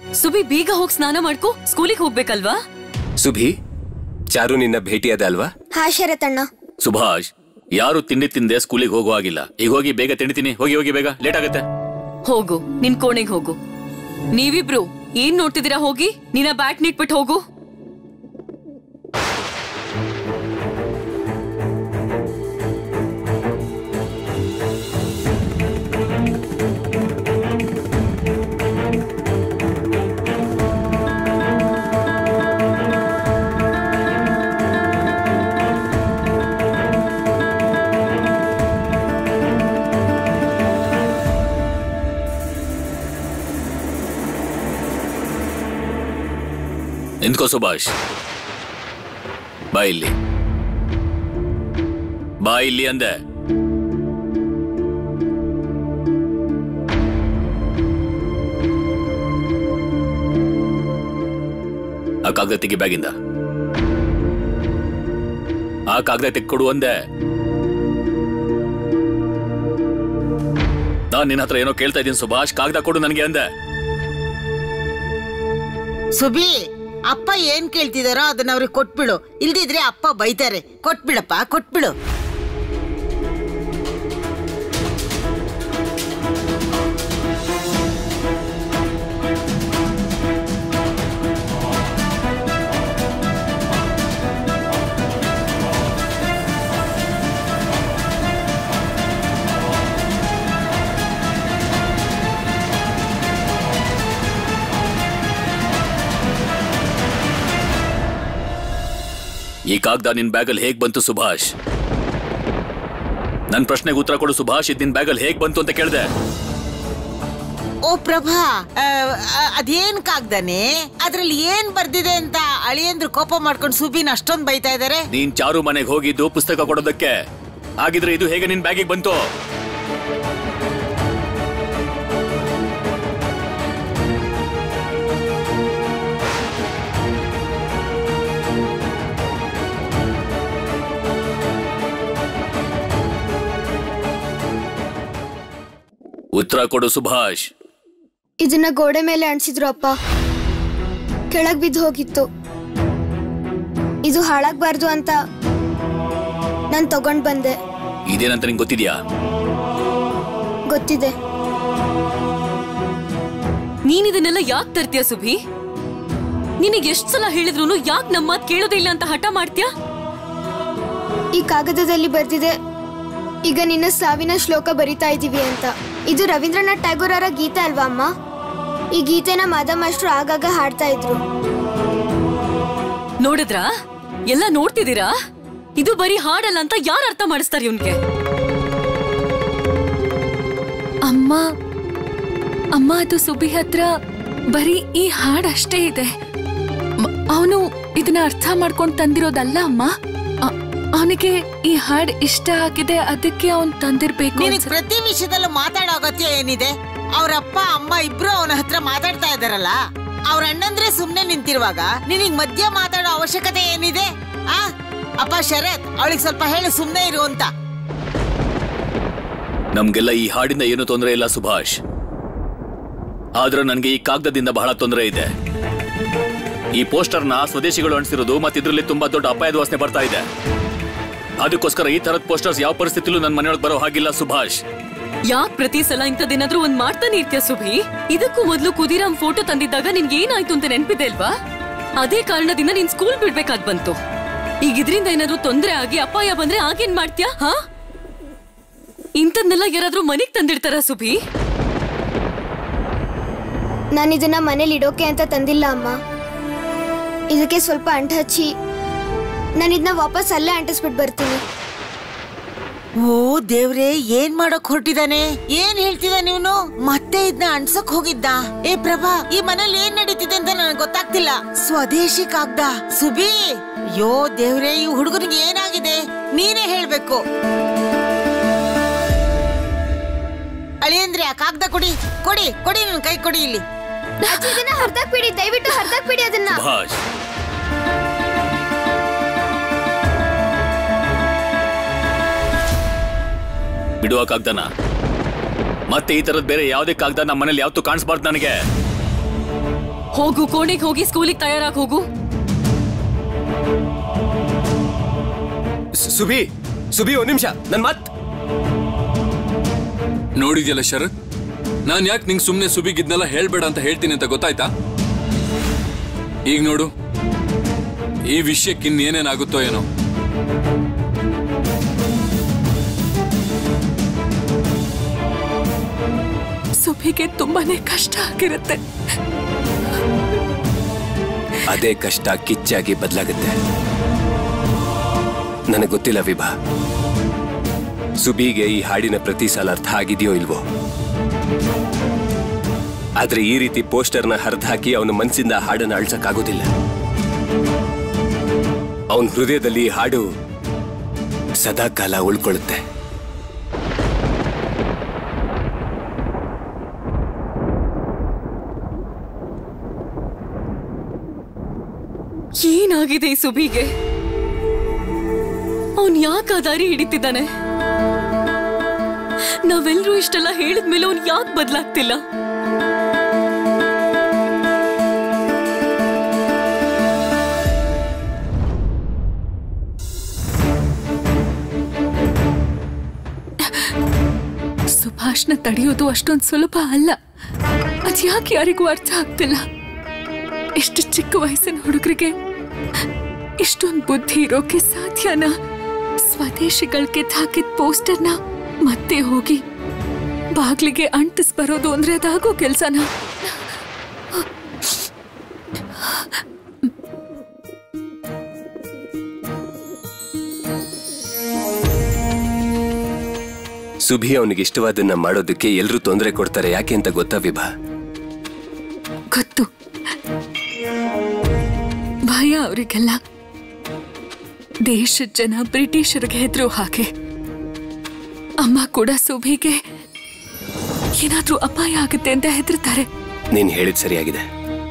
ಸುಬಿ ಬೇಗ ಹೋಗ್ ಸ್ನಾನ ಮಾಡ್ಕೋ ಸ್ಕೂಲಿಗೆ ಹೋಗ್ಬೇಕಲ್ವಾ ಸುಭಿ ಚಾರು ನಿನ್ನ ಭೇಟಿಯಾದ ಅಲ್ವಾ ಹಾ ಶರತಣ್ಣ ಸುಭಾಷ್ ಯಾರು ತಿಂಡಿ ತಿಂದೆ ಸ್ಕೂಲಿಗೆ ಹೋಗೋ ಆಗಿಲ್ಲ ಈಗ ಹೋಗಿ ಬೇಗ ತಿಂಡಿ ತಿನ್ನಿ ಹೋಗಿ ಹೋಗಿ ಬೇಗ ಲೇಟ್ ಆಗುತ್ತೆ ಹೋಗು ನಿನ್ ಕೋಣೆಗೆ ಹೋಗು ನೀವಿಬ್ರು ಏನ್ ನೋಡ್ತಿದ್ದೀರಾ ಹೋಗಿ ನಿನ್ನ ಬ್ಯಾಟ್ ನಿಟ್ಬಿಟ್ಟು ಹೋಗು ನಿಂತ್ಕೋ ಸುಭಾಷ್ ಬಾ ಇಲ್ಲಿ ಬಾ ಇಲ್ಲಿ ಅಂದೆ ಆ ಕಾಗದ ತೆಗಿ ಬ್ಯಾಗಿಂದ ಆ ಕಾಗದ ತೆಕ್ಕೊಡು ಅಂದೆ ನಾನ್ ನಿನ್ನ ಹತ್ರ ಏನೋ ಕೇಳ್ತಾ ಇದ್ದೀನಿ ಸುಭಾಷ್ ಕಾಗದ ಕೊಡು ನನಗೆ ಅಂದೆ ಸುಬಿ ಅಪ್ಪ ಏನ್ ಕೇಳ್ತಿದಾರೋ ಅದನ್ನ ಅವ್ರಿಗೆ ಕೊಟ್ಬಿಡು ಇಲ್ದಿದ್ರೆ ಅಪ್ಪ ಬೈತಾರೆ ಕೊಟ್ಬಿಡಪ್ಪ ಕೊಟ್ಬಿಡು ಈ ಕಾಗದ ನಿನ್ ಬ್ಯಾಗಲ್ಲಿ ಹೇಗ್ ಬಂತು ಸುಭಾಷ್ ನನ್ ಪ್ರಶ್ನೆಗೆ ಉತ್ತರ ಕೊಡು ಸುಭಾಷ್ ಇದ್ ನಿನ್ ಬ್ಯಾಗಲ್ಲಿ ಹೇಗ್ ಬಂತು ಅಂತ ಕೇಳ್ದೆ ಓ ಪ್ರಭಾ ಆ, ಆ, ಅದೇನ್ ಕಾಗ್ದಾನೆ ಅದ್ರಲ್ಲಿ ಏನ್ ಬರ್ದಿದೆ ಅಂತ ಅಳಿಯಂದ್ರು ಕೋಪ ಮಾಡ್ಕೊಂಡು ಸುಬಿನ ಅಷ್ಟೊಂದ್ ಬೈತಾ ಇದಾರೆ ನೀನ್ ಚಾರು ಮನೆಗೆ ಹೋಗಿದ್ದು ಪುಸ್ತಕ ಕೊಡೋದಕ್ಕೆ ಹಾಗಿದ್ರೆ ಇದು ಹೇಗೆ ನಿನ್ ಬ್ಯಾಗಿಗೆ ಬಂತು ಉತ್ತರ ಕೊಡು ಸುಭಾಷ್ ಇದನ್ನ ಗೋಡೆ ಮೇಲೆ ಅಂಟಿಸಿದ್ರು ಅಪ್ಪ ಕೆಳಗ್ ಬಿದ್ದು ಹೋಗಿತ್ತು ಇದು ಹಾಳಾಗ್ಬಾರ್ದು ಅಂತ ನಾನ್ ತಗೊಂಡ್ ಬಂದೆ ಇದೇನಂತ ನಿಂಗೆ ಗೊತ್ತಿದ್ಯಾ ಗೊತ್ತಿದೆ ನೀನ್ ಇದನ್ನೆಲ್ಲ ಯಾಕ್ ತರ್ತೀಯ ಸುಭಿ ನಿನಗೆ ಎಷ್ಟ್ ಸಲ ಹೇಳಿದ್ರು ಯಾಕ್ ನಮ್ಮ ಮಾತ್ ಕೇಳೋದೇ ಇಲ್ಲ ಅಂತ ಹಠ ಮಾಡ್ತೀಯಾ ಈ ಕಾಗದದಲ್ಲಿ ಬರ್ದಿದೆ ಈಗ ನಿನ್ನ ಸಾವಿನ ಶ್ಲೋಕ ಬರಿತಾ ಇದೀವಿ ಅಂತ ಇದು ರವೀಂದ್ರನಾಥ್ ಟ್ಯಾಗೋರ್ ಅವರ ಗೀತೆ ಅಲ್ವಾ ಅಮ್ಮ ಈ ಗೀತೆನ ಮಾದ ಮಾಸ್ಟ್ರು ಆಗಾಗ ಹಾಡ್ತಾ ಇದ್ರು ನೋಡಿದ್ರಾ ಎಲ್ಲ ನೋಡ್ತಿದ್ದೀರಾ ಇದು ಬರೀ ಹಾಡಲ್ಲ ಅಂತ ಯಾರು ಅರ್ಥ ಮಾಡಿಸ್ತಾರೆ ಇವನ್ಗೆ ಅಮ್ಮ ಅಮ್ಮ ಅದು ಸುಬಿ ಹತ್ರ ಬರೀ ಈ ಹಾಡ್ ಅಷ್ಟೇ ಇದೆ ಅವನು ಇದನ್ನ ಅರ್ಥ ಮಾಡ್ಕೊಂಡು ತಂದಿರೋದಲ್ಲ ಅಮ್ಮ ಅವನಿಗೆ ಈ ಹಾಡ್ ಇಷ್ಟ ಆಗಿದೆ ಅದಕ್ಕೆ ಅವನ್ ತಂದಿರ್ಬೇಕು ನಿನಗ್ ಅನ್ಸುತ್ತೆ. ಪ್ರತಿ ವಿಷಯದಲ್ಲೂ ಮಾತಾಡೋ ಅಗತ್ಯ ಏನಿದೆ ಅವ್ರ ಅಪ್ಪ ಅಮ್ಮ ಇಬ್ರು ಅವನ ಹತ್ರ ಮಾತಾಡ್ತಾ ಇದಾರಲ್ಲ ಅವ್ರ ಅಣ್ಣಂದ್ರೆ ಸುಮ್ನೆ ನಿಂತಿರುವಾಗ ನಿನಗ್ ಮಧ್ಯ ಮಾತಾಡೋ ಅವಶ್ಯಕತೆ ಏನಿದೆ ಆ ಅಪ್ಪ ಶರತ್ ಅವಳಿಗೆ ಸ್ವಲ್ಪ ಹೇಳು ಸುಮ್ನೆ ಇರು ಅಂತ ನಮ್ಗೆಲ್ಲ ಈ ಹಾಡಿಂದ ಏನು ತೊಂದರೆ ಇಲ್ಲ ಸುಭಾಷ್ ಆದ್ರೆ ನನಗೆ ಈ ಕಾಗದದಿಂದ ಬಹಳ ತೊಂದರೆ ಇದೆ ಈ ಪೋಸ್ಟರ್ನ ಸ್ವದೇಶಿಗಳು ಅಣಿಸಿರೋದು ಮತ್ತೆ ಇದ್ರಲ್ಲಿ ತುಂಬಾ ದೊಡ್ಡ ಅಪಾಯದ ವಾಸನೆ ಬರ್ತಾ ಇದೆ ಅದಕ್ಕೋಸ್ಕರ ಈ ತರದ ಪೋಸ್ಟರ್ಸ್ ಯಾವ ಪರಿಸ್ಥಿತಿಲೂ ನನ್ನ ಮನೆಯೊಳಗೆ ಬರೋ ಹಾಗಿಲ್ಲ ಸುಭಾಷ್ ಯಾಕ್ ಪ್ರತಿ ಸಲ ಇಂಥದ್ದೇನಾದ್ರೂ ಒಂದ್ ಮಾಡ್ತಾನೆ ಇರ್ತೀಯ ಸುಭಿ ಇದಕ್ಕೂ ಮೊದ್ಲು ಕುದಿರಾಮ್ ಫೋಟೋ ತಂದಿದ್ದಾಗ ನಿನ್ಗೆ ಏನಾಯ್ತು ಅಂತ ನೆನ್ಪಿದೆ ಅಲ್ವಾ ಅದೇ ಕಾರಣದಿಂದ ನೀನ್ ಸ್ಕೂಲ್ ಬಿಡ್ಬೇಕಾದ್ ಬಂತು ಈಗ ಇದ್ರಿಂದ ಏನಾದ್ರೂ ತೊಂದ್ರೆ ಆಗಿ ಅಪಾಯ ಬಂದ್ರೆ ಆಗೇನ್ ಮಾಡ್ತೀಯಾ ಹಾ ಇಂಥದ್ನೆಲ್ಲ ಯಾರಾದ್ರೂ ಮನೆಗ್ ತಂದಿಡ್ತಾರ ಸುಭಿ ನಾನು ಇದನ್ನ ಮನೇಲಿ ಇಡೋಕೆ ಅಂತ ತಂದಿಲ್ಲ ಅಮ್ಮ ಇದಕ್ಕೆ ಸ್ವಲ್ಪ ಅಂಟ್ ಹಚ್ಚಿ ನಾನು ಇದನ್ನ ವಾಪಸ್ ಅಲ್ಲೇ ಅಂಟಿಸ್ಬಿಟ್ಟು ಬರ್ತೀನಿ ಓ ದೇವ್ರೆ ಏನ್ ಮಾಡಕ್ ಹೊರಟಿದಾನೆ ಏನ್ ಹೇಳ್ತಿದ್ದಾನೆ ಇವನು ಮತ್ತೆ ಇದನ್ನ ಅನ್ಸಕ್ ಹೋಗಿದ್ದ ಏ ಪ್ರಭಾ ಈ ಮನೇಲಿ ಏನ್ ನಡೀತಿದೆ ಅಂತ ನನಗೆ ಗೊತ್ತಾಗ್ತಿಲ್ಲ ಸ್ವದೇಶಿ ಕಾಗ್ದ ಸುಬಿ ಯೋ ದೇವ್ರೆ ಈ ಹುಡುಗನಿಗೆ ಏನಾಗಿದೆ ನೀನೇ ಹೇಳ್ಬೇಕು ಅಳಿಯಂದ್ರೆ ಆ ಕಾಗ್ದ ಕೊಡಿ ಕೊಡಿ ಕೊಡಿ ನನ್ ಕೈ ಕೊಡಿ ಇಲ್ಲಿ ಇದನ್ನ ಹರ್ದಾಕ್ಬಿಡಿ ದಯವಿಟ್ಟು ಹರ್ದಾಕ್ಬಿಡಿ ಅದನ್ನ ಸುಭಾಷ್ ಬಿಡುವ ಕಾಗ್ದನ ಮತ್ತೆ ಈ ತರದ್ ಬೇರೆ ಯಾವುದೇ ಕಾಗ್ದ ನಮ್ಮ ಮನೇಲಿ ಯಾವತ್ತೂ ಕಾಣಿಸ್ಬಾರ್ದು ನನಗೆ ಹೋಗು ಕೋಣೆಗೆ ಹೋಗಿ ಸ್ಕೂಲಿಗೆ ತಯಾರಾಗಿ ಹೋಗು ಸು- ಸುಬಿ ಸುಬಿ ಒಂದ್ ನಿಮಿಷ ನನ್ ಮತ್ ನೋಡಿದ್ಯಲ್ಲ ಶರತ್ ನಾನ್ ಯಾಕೆ ನಿಂಗೆ ಸುಮ್ಮನೆ ಸುಬಿಗಿದ್ನೆಲ್ಲ ಹೇಳ್ಬೇಡ ಅಂತ ಹೇಳ್ತೀನಿ ಅಂತ ಗೊತ್ತಾಯ್ತಾ ಈಗ ನೋಡು ಈ ವಿಷಯಕ್ಕೆ ಇನ್ನೇನೇನಾಗುತ್ತೋ ಏನೋ ಸುಭಿಗೆ ತುಂಬಾನೇ ಕಷ್ಟ ಆಗಿರುತ್ತೆ ಅದೇ ಕಷ್ಟ ಕಿಚ್ಚಾಗಿ ಬದಲಾಗುತ್ತೆ ನನಗೆ ಗೊತ್ತಿಲ್ಲ ವಿಭಾ ಸುಬಿಗೆ ಈ ಹಾಡಿನ ಪ್ರತಿ ಸಲ ಅರ್ಥ ಆಗಿದೆಯೋ ಇಲ್ವೋ ಆದ್ರೆ ಈ ರೀತಿ ಪೋಸ್ಟರ್ನ ಹರಿದಾಕಿ ಅವನ ಮನಸ್ಸಿಂದ ಆ ಹಾಡನ್ನ ಅಳ್ಸಕ್ಕಾಗೋದಿಲ್ಲ ಅವನ ಹೃದಯದಲ್ಲಿ ಈ ಹಾಡು ಸದಾ ಕಾಲ ಉಳ್ಕೊಳ್ಳುತ್ತೆ ಏನಾಗಿದೆ ಈ ಸುಬಿಗೆ ಅವನ್ ಯಾಕೆ ಆ ದಾರಿ ಹಿಡಿತಿದ್ದಾನೆ ನಾವೆಲ್ಲರೂ ಇಷ್ಟೆಲ್ಲ ಹೇಳಿದ್ಮೇಲೆ ಅವ್ನ್ ಯಾಕೆ ಬದಲಾಗ್ತಿಲ್ಲ ಸುಭಾಷ್ನ ತಡೆಯೋದು ಅಷ್ಟೊಂದು ಸುಲಭ ಅಲ್ಲ ಅದ್ಯಾಕೆ ಯಾರಿಗೂ ಅರ್ಥ ಆಗ್ತಿಲ್ಲ ಇಷ್ಟು ಚಿಕ್ಕ ವಯಸ್ಸಿನ ಹುಡುಗರಿಗೆ ಇಷ್ಟೊಂದು ಬುದ್ಧಿ ಇರೋಕೆ ಸಾಧ್ಯನಾ ಸ್ವದೇಶಿಗಳಿಗೆ ಹಾಕಿದ ಪೋಸ್ಟರ್ನ ಮತ್ತೆ ಹೋಗಿ ಬಾಗ್ಲಿಗೆ ಅಂಟಿಸ್ ಬರೋದು ಅಂದ್ರೆ ಅದಾಗೋ ಕೆಲ್ಸನಾ ಸುಭಿ ಅವನಿಗೆ ಇಷ್ಟವಾದನ್ನ ಮಾಡೋದಕ್ಕೆ ಎಲ್ಲರೂ ತೊಂದರೆ ಕೊಡ್ತಾರೆ ಯಾಕೆ ಅಂತ ಗೊತ್ತಾ ವಿಭಾ ಗೊತ್ತು ಭಯ ಅವರಿಗೆಲ್ಲ ದೇಶದ ಜನ ಬ್ರಿಟಿಷರಿಗೆ ಹೆದ್ರು ಹಾಗೆ ಅಮ್ಮ ಕೂಡ ಸುಭಿಗೆ ಏನಾದ್ರೂ ಅಪಾಯ ಆಗುತ್ತೆ ಅಂತ ಹೆದರ್ತಾರೆ ನೀನ್ ಹೇಳಿದ್ ಸರಿಯಾಗಿದೆ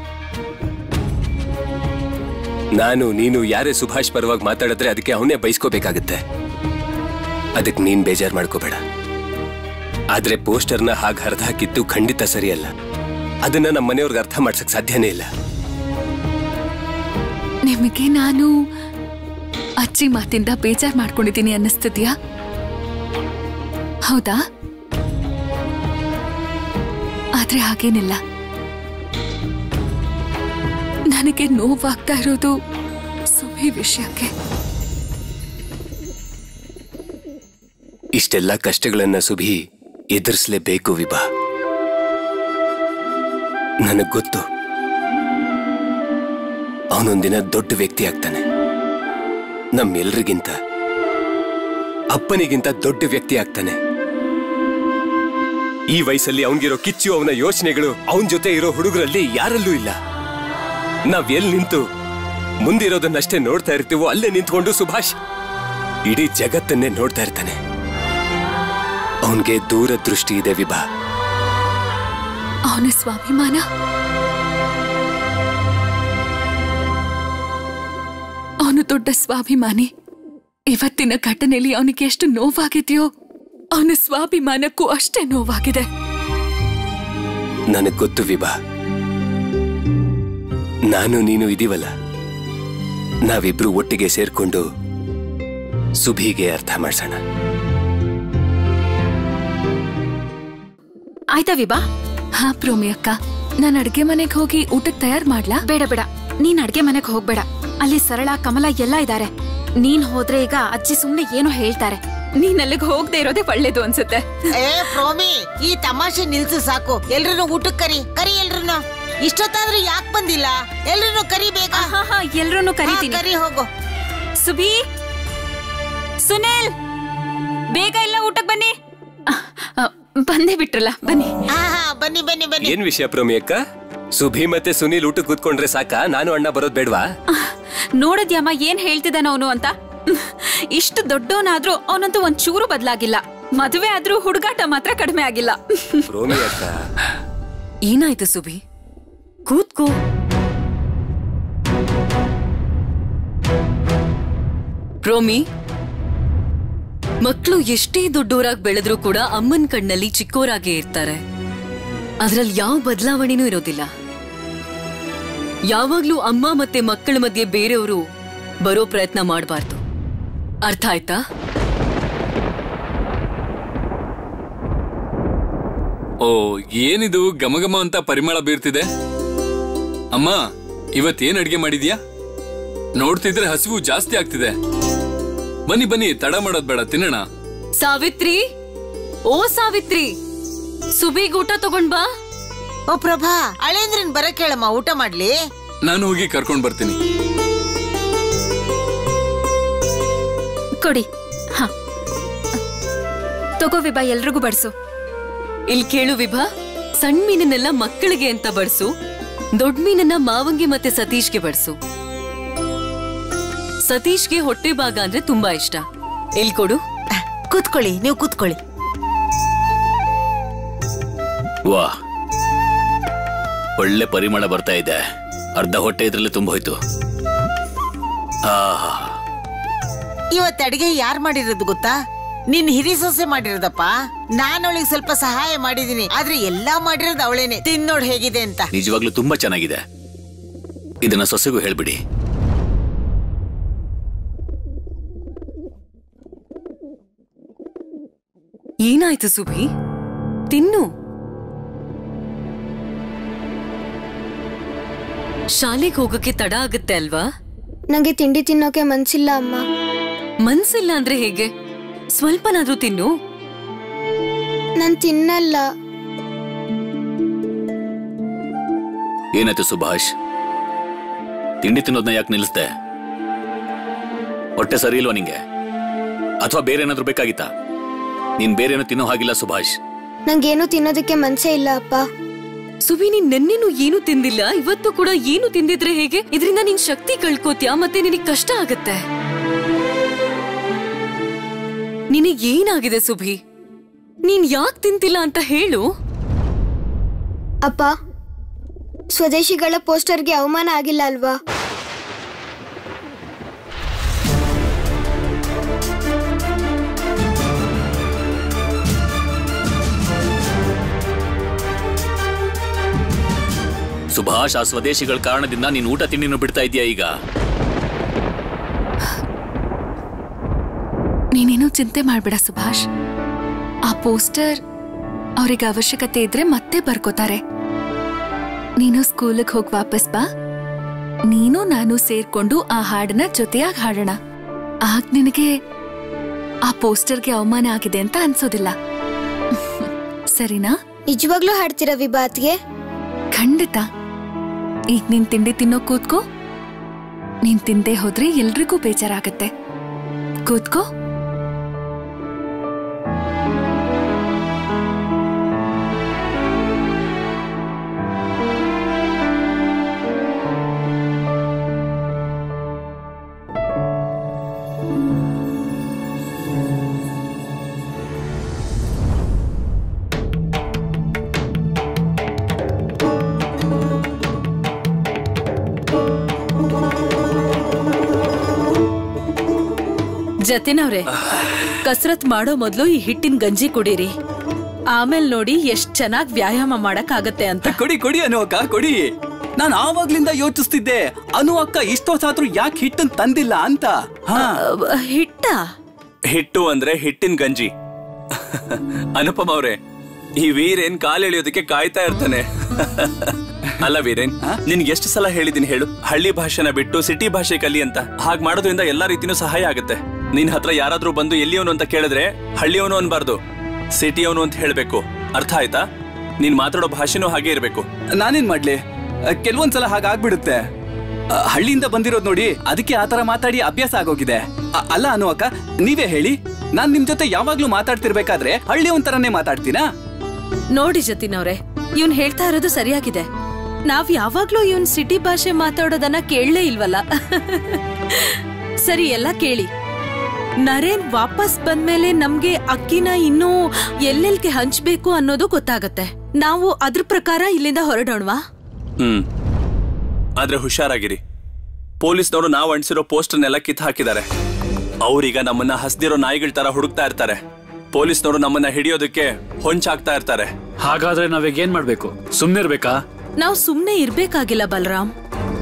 ನಾನು ನೀನು ಯಾರೇ ಸುಭಾಷ್ ಪರವಾಗಿ ಮಾತಾಡಿದ್ರೆ ಅದಕ್ಕೆ ಅವನೇ ಬೈಸ್ಕೋಬೇಕಾಗತ್ತೆ ಅದಕ್ಕೆ ನೀನ್ ಬೇಜಾರ್ ಮಾಡ್ಕೋಬೇಡ ಆದ್ರೆ ಪೋಸ್ಟರ್ನ ಹಾಗೆ ಹರಿದು ಹಾಕಿದ್ದು ಖಂಡಿತ ಸರಿಯಲ್ಲ ಅದನ್ನ ನಮ್ಮ ಮನೆಯವ್ರಿಗೆ ಅರ್ಥ ಮಾಡ್ಸಕ್ ಸಾಧ್ಯನೇ ಇಲ್ಲ ನಿಮಗೆ ನಾನು ಅಜ್ಜಿ ಮಾತಿಂದ ಬೇಜಾರ್ ಮಾಡ್ಕೊಂಡಿದ್ದೀನಿ ಅನ್ನಿಸ್ತಿದ್ಯಾ ಹೌದಾ ಆದ್ರೆ ಹಾಗೇನಿಲ್ಲ ನನಗೆ ನೋವಾಗ್ತಾ ಇರೋದು ಸುಮಿ ವಿಷಯಕ್ಕೆ ಇಷ್ಟೆಲ್ಲ ಕಷ್ಟಗಳನ್ನ ಸುಭಿ ಎದುರಿಸಲೇಬೇಕು ವಿಭಾ ನನಗ್ ಗೊತ್ತು ಅವನೊಂದಿನ ದೊಡ್ಡ ವ್ಯಕ್ತಿ ಆಗ್ತಾನೆ ನಮ್ಮೆಲ್ರಿಗಿಂತ ಅಪ್ಪನಿಗಿಂತ ದೊಡ್ಡ ವ್ಯಕ್ತಿ ಆಗ್ತಾನೆ ಈ ವಯಸ್ಸಲ್ಲಿ ಅವನಿಗಿರೋ ಕಿಚ್ಚು ಅವನ ಯೋಚನೆಗಳು ಅವನ ಜೊತೆ ಇರೋ ಹುಡುಗರಲ್ಲಿ ಯಾರಲ್ಲೂ ಇಲ್ಲ ನಾವ್ ಎಲ್ಲಿ ನಿಂತು ಮುಂದಿರೋದನ್ನಷ್ಟೇ ನೋಡ್ತಾ ಇರ್ತೀವೋ ಅಲ್ಲೇ ನಿಂತ್ಕೊಂಡು ಸುಭಾಷ್ ಇಡೀ ಜಗತ್ತನ್ನೇ ನೋಡ್ತಾ ಇರ್ತಾನೆ ಅವನ್ಗೆ ದೂರದೃಷ್ಟಿ ಇದೆ ವಿಭಾ ಅವನ ಸ್ವಾಭಿಮಾನ ಅವನು ದೊಡ್ಡ ಸ್ವಾಭಿಮಾನಿ ಇವತ್ತಿನ ಘಟನೆಯಲ್ಲಿ ಅವನಿಗೆ ಎಷ್ಟು ನೋವಾಗಿದೆಯೋ ಅವನ ಸ್ವಾಭಿಮಾನಕ್ಕೂ ಅಷ್ಟೇ ನೋವಾಗಿದೆ ನನಗ್ ಗೊತ್ತು ವಿಭಾ ನಾನು ನೀನು ಇದೀವಲ್ಲ ನಾವಿಬ್ರು ಒಟ್ಟಿಗೆ ಸೇರ್ಕೊಂಡು ಸುಭಿಗೆ ಅರ್ಥ ಮಾಡ್ಸೋಣ ಆಯ್ತಾ ವಿಭಾ ಹಾ ಪ್ರೋಮಿ ಅಕ್ಕ ನಾನು ಅಡ್ಗೆ ಮನೆಗೆ ಹೋಗಿ ಊಟಕ್ಕೆ ತಯಾರು ಮಾಡ್ಲಾ ಬೇಡ ಬೇಡ ನೀನ್ ಅಡ್ಗೆ ಮನೆಗ್ ಹೋಗ್ಬೇಡ ಅಲ್ಲಿ ಸರಳ ಕಮಲ ಎಲ್ಲ ಇದ್ದಾರೆ ನೀನ್ ಹೋದ್ರೆ ಈಗ ಅಜ್ಜಿ ಸುಮ್ನೆ ಏನೋ ಹೇಳ್ತಾರೆ ನೀನ್ ಅಲ್ಲಿಗೆ ಹೋಗದೆ ಇರೋದೇ ಒಳ್ಳೇದು ಅನ್ಸುತ್ತೆ ಏ ಪ್ರೋಮಿ ಈ ತಮಾಷೆ ನಿಲ್ಸು ಸಾಕು ಎಲ್ರನ್ನೂ ಊಟಕ್ಕೆ ಕರಿ ಕರಿ ಎಲ್ರನ್ನೂ ಇಷ್ಟೊತ್ತಾದ್ರೂ ಯಾಕೆ ಬಂದಿಲ್ಲ ಎಲ್ರನ್ನೂ ಕರಿ ಬೇಗ ಹಾ ಹಾ ಎಲ್ರನ್ನೂ ಕರಿತೀನಿ ಕರಿ ಹೋಗು ಸುಬಿ ಸುನಿಲ್ ಬೇಗ ಎಲ್ಲ ಊಟಕ್ಕೆ ಬನ್ನಿ ಬಂದೇ ಬಿಟ್ರಲ್ಲ ಬನ್ನಿ ಹಾ ಹಾ ಬನ್ನಿ ಬನ್ನಿ ಬನ್ನಿ ಏನ್ ವಿಷಯ ಪ್ರೋಮಿ ಅಕ್ಕ ಸುಭಿ ಮತ್ತೆ ಸುನೀಲ್ ಊಟ ಕೂತ್ಕೊಂಡ್ರೆ ಸಾಕ ನಾನು ಅಣ್ಣ ಬರೋದ್ ಬೇಡ್ವಾ ನೋಡದ್ಯಮ್ಮ ಏನ್ ಹೇಳ್ತಿದ್ದಾನ ಅವನು ಅಂತ ಇಷ್ಟು ದೊಡ್ಡವನಾದ್ರೂ ಅವನಂತೂ ಒಂದ್ ಚೂರು ಬದಲಾಗಿಲ್ಲ ಮದುವೆ ಆದ್ರೂ ಹುಡುಗಾಟ ಮಾತ್ರ ಕಡಿಮೆ ಆಗಿಲ್ಲ ಪ್ರೋಮಿ ಅಕ್ಕ ಏನಾಯ್ತು ಸುಬಿ ಕೂತ್ಕೋ ರೋಮಿ ಮಕ್ಕಳು ಎಷ್ಟೇ ದೊಡ್ಡೋರಾಗಿ ಬೆಳೆದ್ರೂ ಕೂಡ ಅಮ್ಮನ್ ಕಣ್ಣಲ್ಲಿ ಚಿಕ್ಕೋರಾಗೇ ಇರ್ತಾರೆ ಅದ್ರಲ್ಲಿ ಯಾವ ಬದಲಾವಣೆನೂ ಇರೋದಿಲ್ಲ ಯಾವಾಗ್ಲೂ ಅಮ್ಮ ಮತ್ತೆ ಮಕ್ಕಳ ಮಧ್ಯೆ ಬೇರೆಯವರು ಬರೋ ಪ್ರಯತ್ನ ಮಾಡಬಾರ್ದು ಅರ್ಥ ಆಯ್ತಾ ಓ ಏನಿದು ಘಮಘಮ ಅಂತ ಪರಿಮಳ ಬೀರ್ತಿದೆ ಅಮ್ಮ ಇವತ್ತೇನ್ ಅಡ್ಗೆ ಮಾಡಿದ್ಯಾ ನೋಡ್ತಿದ್ರೆ ಹಸಿವು ಜಾಸ್ತಿ ಆಗ್ತಿದೆ ಬನ್ನಿ ಬನ್ನಿ ತಡ ಮಾಡೋದ್ ಬೇಡ ತಿನ್ನೋಣ ಸಾವಿತ್ರಿ ಓ ಸಾವಿತ್ರಿ ಸುಬಿಗ್ ಊಟ ತಗೊಂಡ್ ಬಾ ಓ ಪ್ರಭಾ ಅಳೇಂದ್ರನ್ ಬರಕ್ ಹೇಳಮ್ಮ ಊಟ ಮಾಡ್ಲಿ ನಾನು ಹೋಗಿ ಕರ್ಕೊಂಡ್ ಬರ್ತೀನಿ ಕೊಡಿ ಹ ತಗೋ ವಿಭಾ ಎಲ್ರಿಗೂ ಬಡ್ಸು ಇಲ್ ಕೇಳು ವಿಭಾ ಸಣ್ಣ ಮೀನನ್ನೆಲ್ಲ ಮಕ್ಕಳಿಗೆ ಅಂತ ಬಡ್ಸು ದೊಡ್ಡ ಮೀನನ್ನ ಮಾವಂಗೆ ಮತ್ತೆ ಸತೀಶ್ಗೆ ಬಡ್ಸು ಸತೀಶ್ಗೆ ಹೊಟ್ಟೆ ಭಾಗ ಅಂದ್ರೆ ತುಂಬಾ ಇಷ್ಟ ಇಲ್ ಕೊಡು ಕೂತ್ಕೊಳ್ಳಿ ನೀವು ಕೂತ್ಕೊಳ್ಳಿ ವಾ ಒಳ್ಳೆ ಪರಿಮಳ ಬರ್ತಾ ಇದೆ ಅರ್ಧ ಹೊಟ್ಟೆ ಇದ್ರಲ್ಲಿ ತುಂಬ ಹೋಯ್ತು ಆಹಾ ಇವತ್ ಅಡಿಗೆ ಯಾರ್ ಮಾಡಿರೋದು ಗೊತ್ತಾ ನಿನ್ ಹಿರಿ ಸೊಸೆ ಮಾಡಿರೋದಪ್ಪ ನಾನ್ ಅವಳಿಗೆ ಸ್ವಲ್ಪ ಸಹಾಯ ಮಾಡಿದೀನಿ ಆದ್ರೆ ಎಲ್ಲಾ ಮಾಡಿರೋದು ಅವಳೇನೆ ತಿನ್ನೋಡ್ ಹೇಗಿದೆ ಅಂತ ನಿಜವಾಗ್ಲೂ ತುಂಬಾ ಚೆನ್ನಾಗಿದೆ ಇದನ್ನ ಸೊಸೆಗೂ ಹೇಳ್ಬಿಡಿ ಏನಾಯ್ತು ಸುಭಿ ತಿನ್ನು ಶಾಲೆಗೆ ಹೋಗಕ್ಕೆ ತಡ ಆಗತ್ತೆ ಅಲ್ವಾ ನಂಗೆ ತಿಂಡಿ ತಿನ್ನೋಕೆ ಮನ್ಸಿಲ್ಲ ಅಮ್ಮ ಮನ್ಸಿಲ್ಲ ಅಂದ್ರೆ ಹೇಗೆ ಸ್ವಲ್ಪನಾದ್ರೂ ತಿನ್ನು ನಾನ್ ತಿನ್ನಲ್ಲ ಏನಾಯ್ತು ಸುಭಾಷ್ ತಿಂಡಿ ತಿನ್ನೋದನ್ನ ಯಾಕೆ ನಿಲ್ಲಿಸ್ದೆ ಹೊಟ್ಟೆ ಸರಿ ಇಲ್ವಾ ನಿಂಗೆ ಅಥವಾ ಬೇರೆ ಏನಾದ್ರೂ ಬೇಕಾಗಿತ್ತಾ ನೀನ್ ಬೇರೆ ಏನೋ ತಿನ್ನೋ ಹಾಗಿಲ್ಲ ಸುಭಾಷ್ ನಂಗೇನು ತಿನ್ನೋದಕ್ಕೆ ಮನ್ಸೇ ಇಲ್ಲ ಅಪ್ಪ ಸುಬಿ ನೀನ್ ನೆನ್ನೆನೂ ಏನು ತಿಂದಿಲ್ಲ ಇವತ್ತು ಕೂಡ ಏನು ತಿಂದಿದ್ರೆ ಹೇಗೆ ಇದರಿಂದ ನಿನ್ ಶಕ್ತಿ ಕಳ್ಕೋತ್ಯಾ ಮತ್ತೆ ನಿನಗ್ ಕಷ್ಟ ಆಗತ್ತೆ ನಿನಗ್ ಏನಾಗಿದೆ ಸುಭಿ ನೀನ್ ಯಾಕ್ ತಿಂತಿಲ್ಲ ಅಂತ ಹೇಳು ಅಪ್ಪ ಸ್ವದೇಶಿಗಳ ಪೋಸ್ಟರ್ಗೆ ಅವಮಾನ ಆಗಿಲ್ಲ ಅಲ್ವಾ ಸುಭಾಷ್ ಆ ಸ್ವದೇಶಿಗಳ ಕಾರಣದಿಂದ ನೀನ್ ಊಟ ತಿಂಡಿನೂ ಬಿಡ್ತಾ ಇದೀಯ ಈಗ ನೀನೇನು ಚಿಂತೆ ಮಾಡ್ಬೇಡ ಸುಭಾಷ್ ಆ ಪೋಸ್ಟರ್ ಅವ್ರಿಗೆ ಅವಶ್ಯಕತೆ ಇದ್ರೆ ಮತ್ತೆ ಬರ್ಕೋತಾರೆ ನೀನು ಸ್ಕೂಲಿಗೆ ಹೋಗಿ ವಾಪಸ್ ಬಾ ನೀನು ನಾನು ಸೇರ್ಕೊಂಡು ಆ ಹಾಡನ್ನ ಜೊತೆಯಾಗಿ ಹಾಡೋಣ ಆಗ ನಿನಗೆ ಆ ಪೋಸ್ಟರ್ಗೆ ಅವಮಾನ ಆಗಿದೆ ಅಂತ ಅನ್ಸೋದಿಲ್ಲ ಸರಿನಾ ನಿಜವಾಗ್ಲೂ ಹಾಡ್ತೀರಾ ವಿಭಾತ್ಗೆ ಖಂಡಿತ ಈಗ ನೀನ್ ತಿಂಡಿ ತಿನ್ನೋ ಕೂತ್ಕೋ ನೀನ್ ತಿಂದೆ ಹೋದ್ರೆ ಎಲ್ರಿಗೂ ಬೇಜಾರಾಗತ್ತೆ ಕೂತ್ಕೋ ಜತಿನವ್ರೆ ಕಸರತ್ ಮಾಡೋ ಮೊದ್ಲು ಈ ಹಿಟ್ಟಿನ ಗಂಜಿ ಕುಡೀರಿ ಆಮೇಲೆ ನೋಡಿ ಎಷ್ಟ್ ಚೆನ್ನಾಗ್ ವ್ಯಾಯಾಮ ಮಾಡಕ್ ಆಗತ್ತೆ ಅಂತ ಕೊಡಿ ಕೊಡಿ ಅನು ಅಕ್ಕ ಕೊಡಿ ನಾನು ಆವಾಗ್ಲಿಂದ ಯೋಚಿಸ್ತಿದ್ದೆ ಅನು ಅಕ್ಕ ಇಷ್ಟೊತ್ತಾದ್ರೂ ಯಾಕೆ ಹಿಟ್ಟನ್ ತಂದಿಲ್ಲ ಅಂತ ಹಾ ಅಹ್, ಹಿಟ್ಟ ಹಿಟ್ಟು ಅಂದ್ರೆ ಹಿಟ್ಟಿನ ಗಂಜಿ ಅನುಪಮ ಅವ್ರೆ ಈ ವೀರೇನ್ ಕಾಲ್ ಎಳೆಯೋದಕ್ಕೆ ಕಾಯ್ತಾ ಇರ್ತಾನೆ ಅಲ್ಲ ವೀರೇನ್ ನಿನ್ಗೆ ಎಷ್ಟು ಸಲ ಹೇಳಿದೀನಿ ಹೇಳು ಹಳ್ಳಿ ಭಾಷೆನ ಬಿಟ್ಟು ಸಿಟಿ ಭಾಷೆ ಕಲಿ ಅಂತ ಹಾಗ್ ಮಾಡೋದ್ರಿಂದ ಎಲ್ಲಾ ರೀತಿನೂ ಸಹಾಯ ಆಗುತ್ತೆ ನಿನ್ ಹತ್ರ ಯಾರಾದ್ರೂ ಬಂದು ಎಲ್ಲಿಯವನು ಅಂತ ಕೇಳಿದ್ರೆ ಹಳ್ಳಿಯವನು ಅನ್ಬಾರ್ದು ಸಿಟಿಯವನು ಅಂತ ಹೇಳ್ಬೇಕು ಅರ್ಥ ಆಯ್ತಾ ನೀನ್ ಮಾತಾಡೋ ಭಾಷೆನೂ ಹಾಗೆ ಇರ್ಬೇಕು ನಾನೇನ್ ಮಾಡ್ಲಿ ಅಹ್, ಕೆಲವೊಂದ್ಸಲ ಹಾಗಾಗ್ಬಿಡುತ್ತೆ ಅಹ್, ಹಳ್ಳಿಯಿಂದ ಬಂದಿರೋದ್ ನೋಡಿ ಅದಕ್ಕೆ ಆತರ ಮಾತಾಡಿ ಅಭ್ಯಾಸ ಆಗೋಗಿದೆ ಅ- ಅಲ್ಲ ಅನು ಅಕ್ಕ ನೀವೇ ಹೇಳಿ ನಾನ್ ನಿಮ್ ಜೊತೆ ಯಾವಾಗ್ಲೂ ಮಾತಾಡ್ತಿರ್ಬೇಕಾದ್ರೆ ಹಳ್ಳಿ ಒಂಥರನೇ ಮಾತಾಡ್ತೀನಾ ನೋಡಿ ಜತಿನವ್ರೆ ಇವ್ನ್ ಹೇಳ್ತಾ ಇರೋದು ಸರಿಯಾಗಿದೆ ನಾವ್ ಯಾವಾಗ್ಲೂ ಇವನ್ ಸಿಟಿ ಭಾಷೆ ಮಾತಾಡೋದನ್ನ ಕೇಳಲೇ ಇಲ್ವಲ್ಲ ಸರಿ ಎಲ್ಲ ಕೇಳಿ ನರೇನ್ ವಾಪಸ್ ಬಂದ್ಮೇಲೆ ನಮ್ಗೆ ಅಕ್ಕಿನ ಇನ್ನೂ ಎಲ್ಲೆಲ್ಗೆ ಹಂಚ್ಬೇಕು ಅನ್ನೋದು ಗೊತ್ತಾಗತ್ತೆ ನಾವು ಅದ್ರ ಪ್ರಕಾರ ಇಲ್ಲಿಂದ ಹೊರಡೋಣವಾ ಹ್ಮ್ ಆದ್ರೆ ಹುಷಾರಾಗಿರಿ ಪೊಲೀಸ್ನವರು ನಾವು ಅಂಟಿಸಿರೋ ಪೋಸ್ಟರ್ನೆಲ್ಲ ಕಿತ್ ಹಾಕಿದ್ದಾರೆ ಅವ್ರೀಗ ನಮ್ಮನ್ನ ಹಸ್ದಿರೋ ನಾಯಿಗಳ ತರ ಹುಡುಕ್ತಾ ಇರ್ತಾರೆ ಪೊಲೀಸ್ನವರು ನಮ್ಮನ್ನ ಹಿಡಿಯೋದಕ್ಕೆ ಹೊಂಚಾಗ್ತಾ ಇರ್ತಾರೆ ಹಾಗಾದ್ರೆ ನಾವೀಗ ಏನ್ ಮಾಡ್ಬೇಕು ಸುಮ್ನಿರ್ಬೇಕಾ ನಾವು ಸುಮ್ನೆ ಇರ್ಬೇಕಾಗಿಲ್ಲ ಬಲರಾಮ್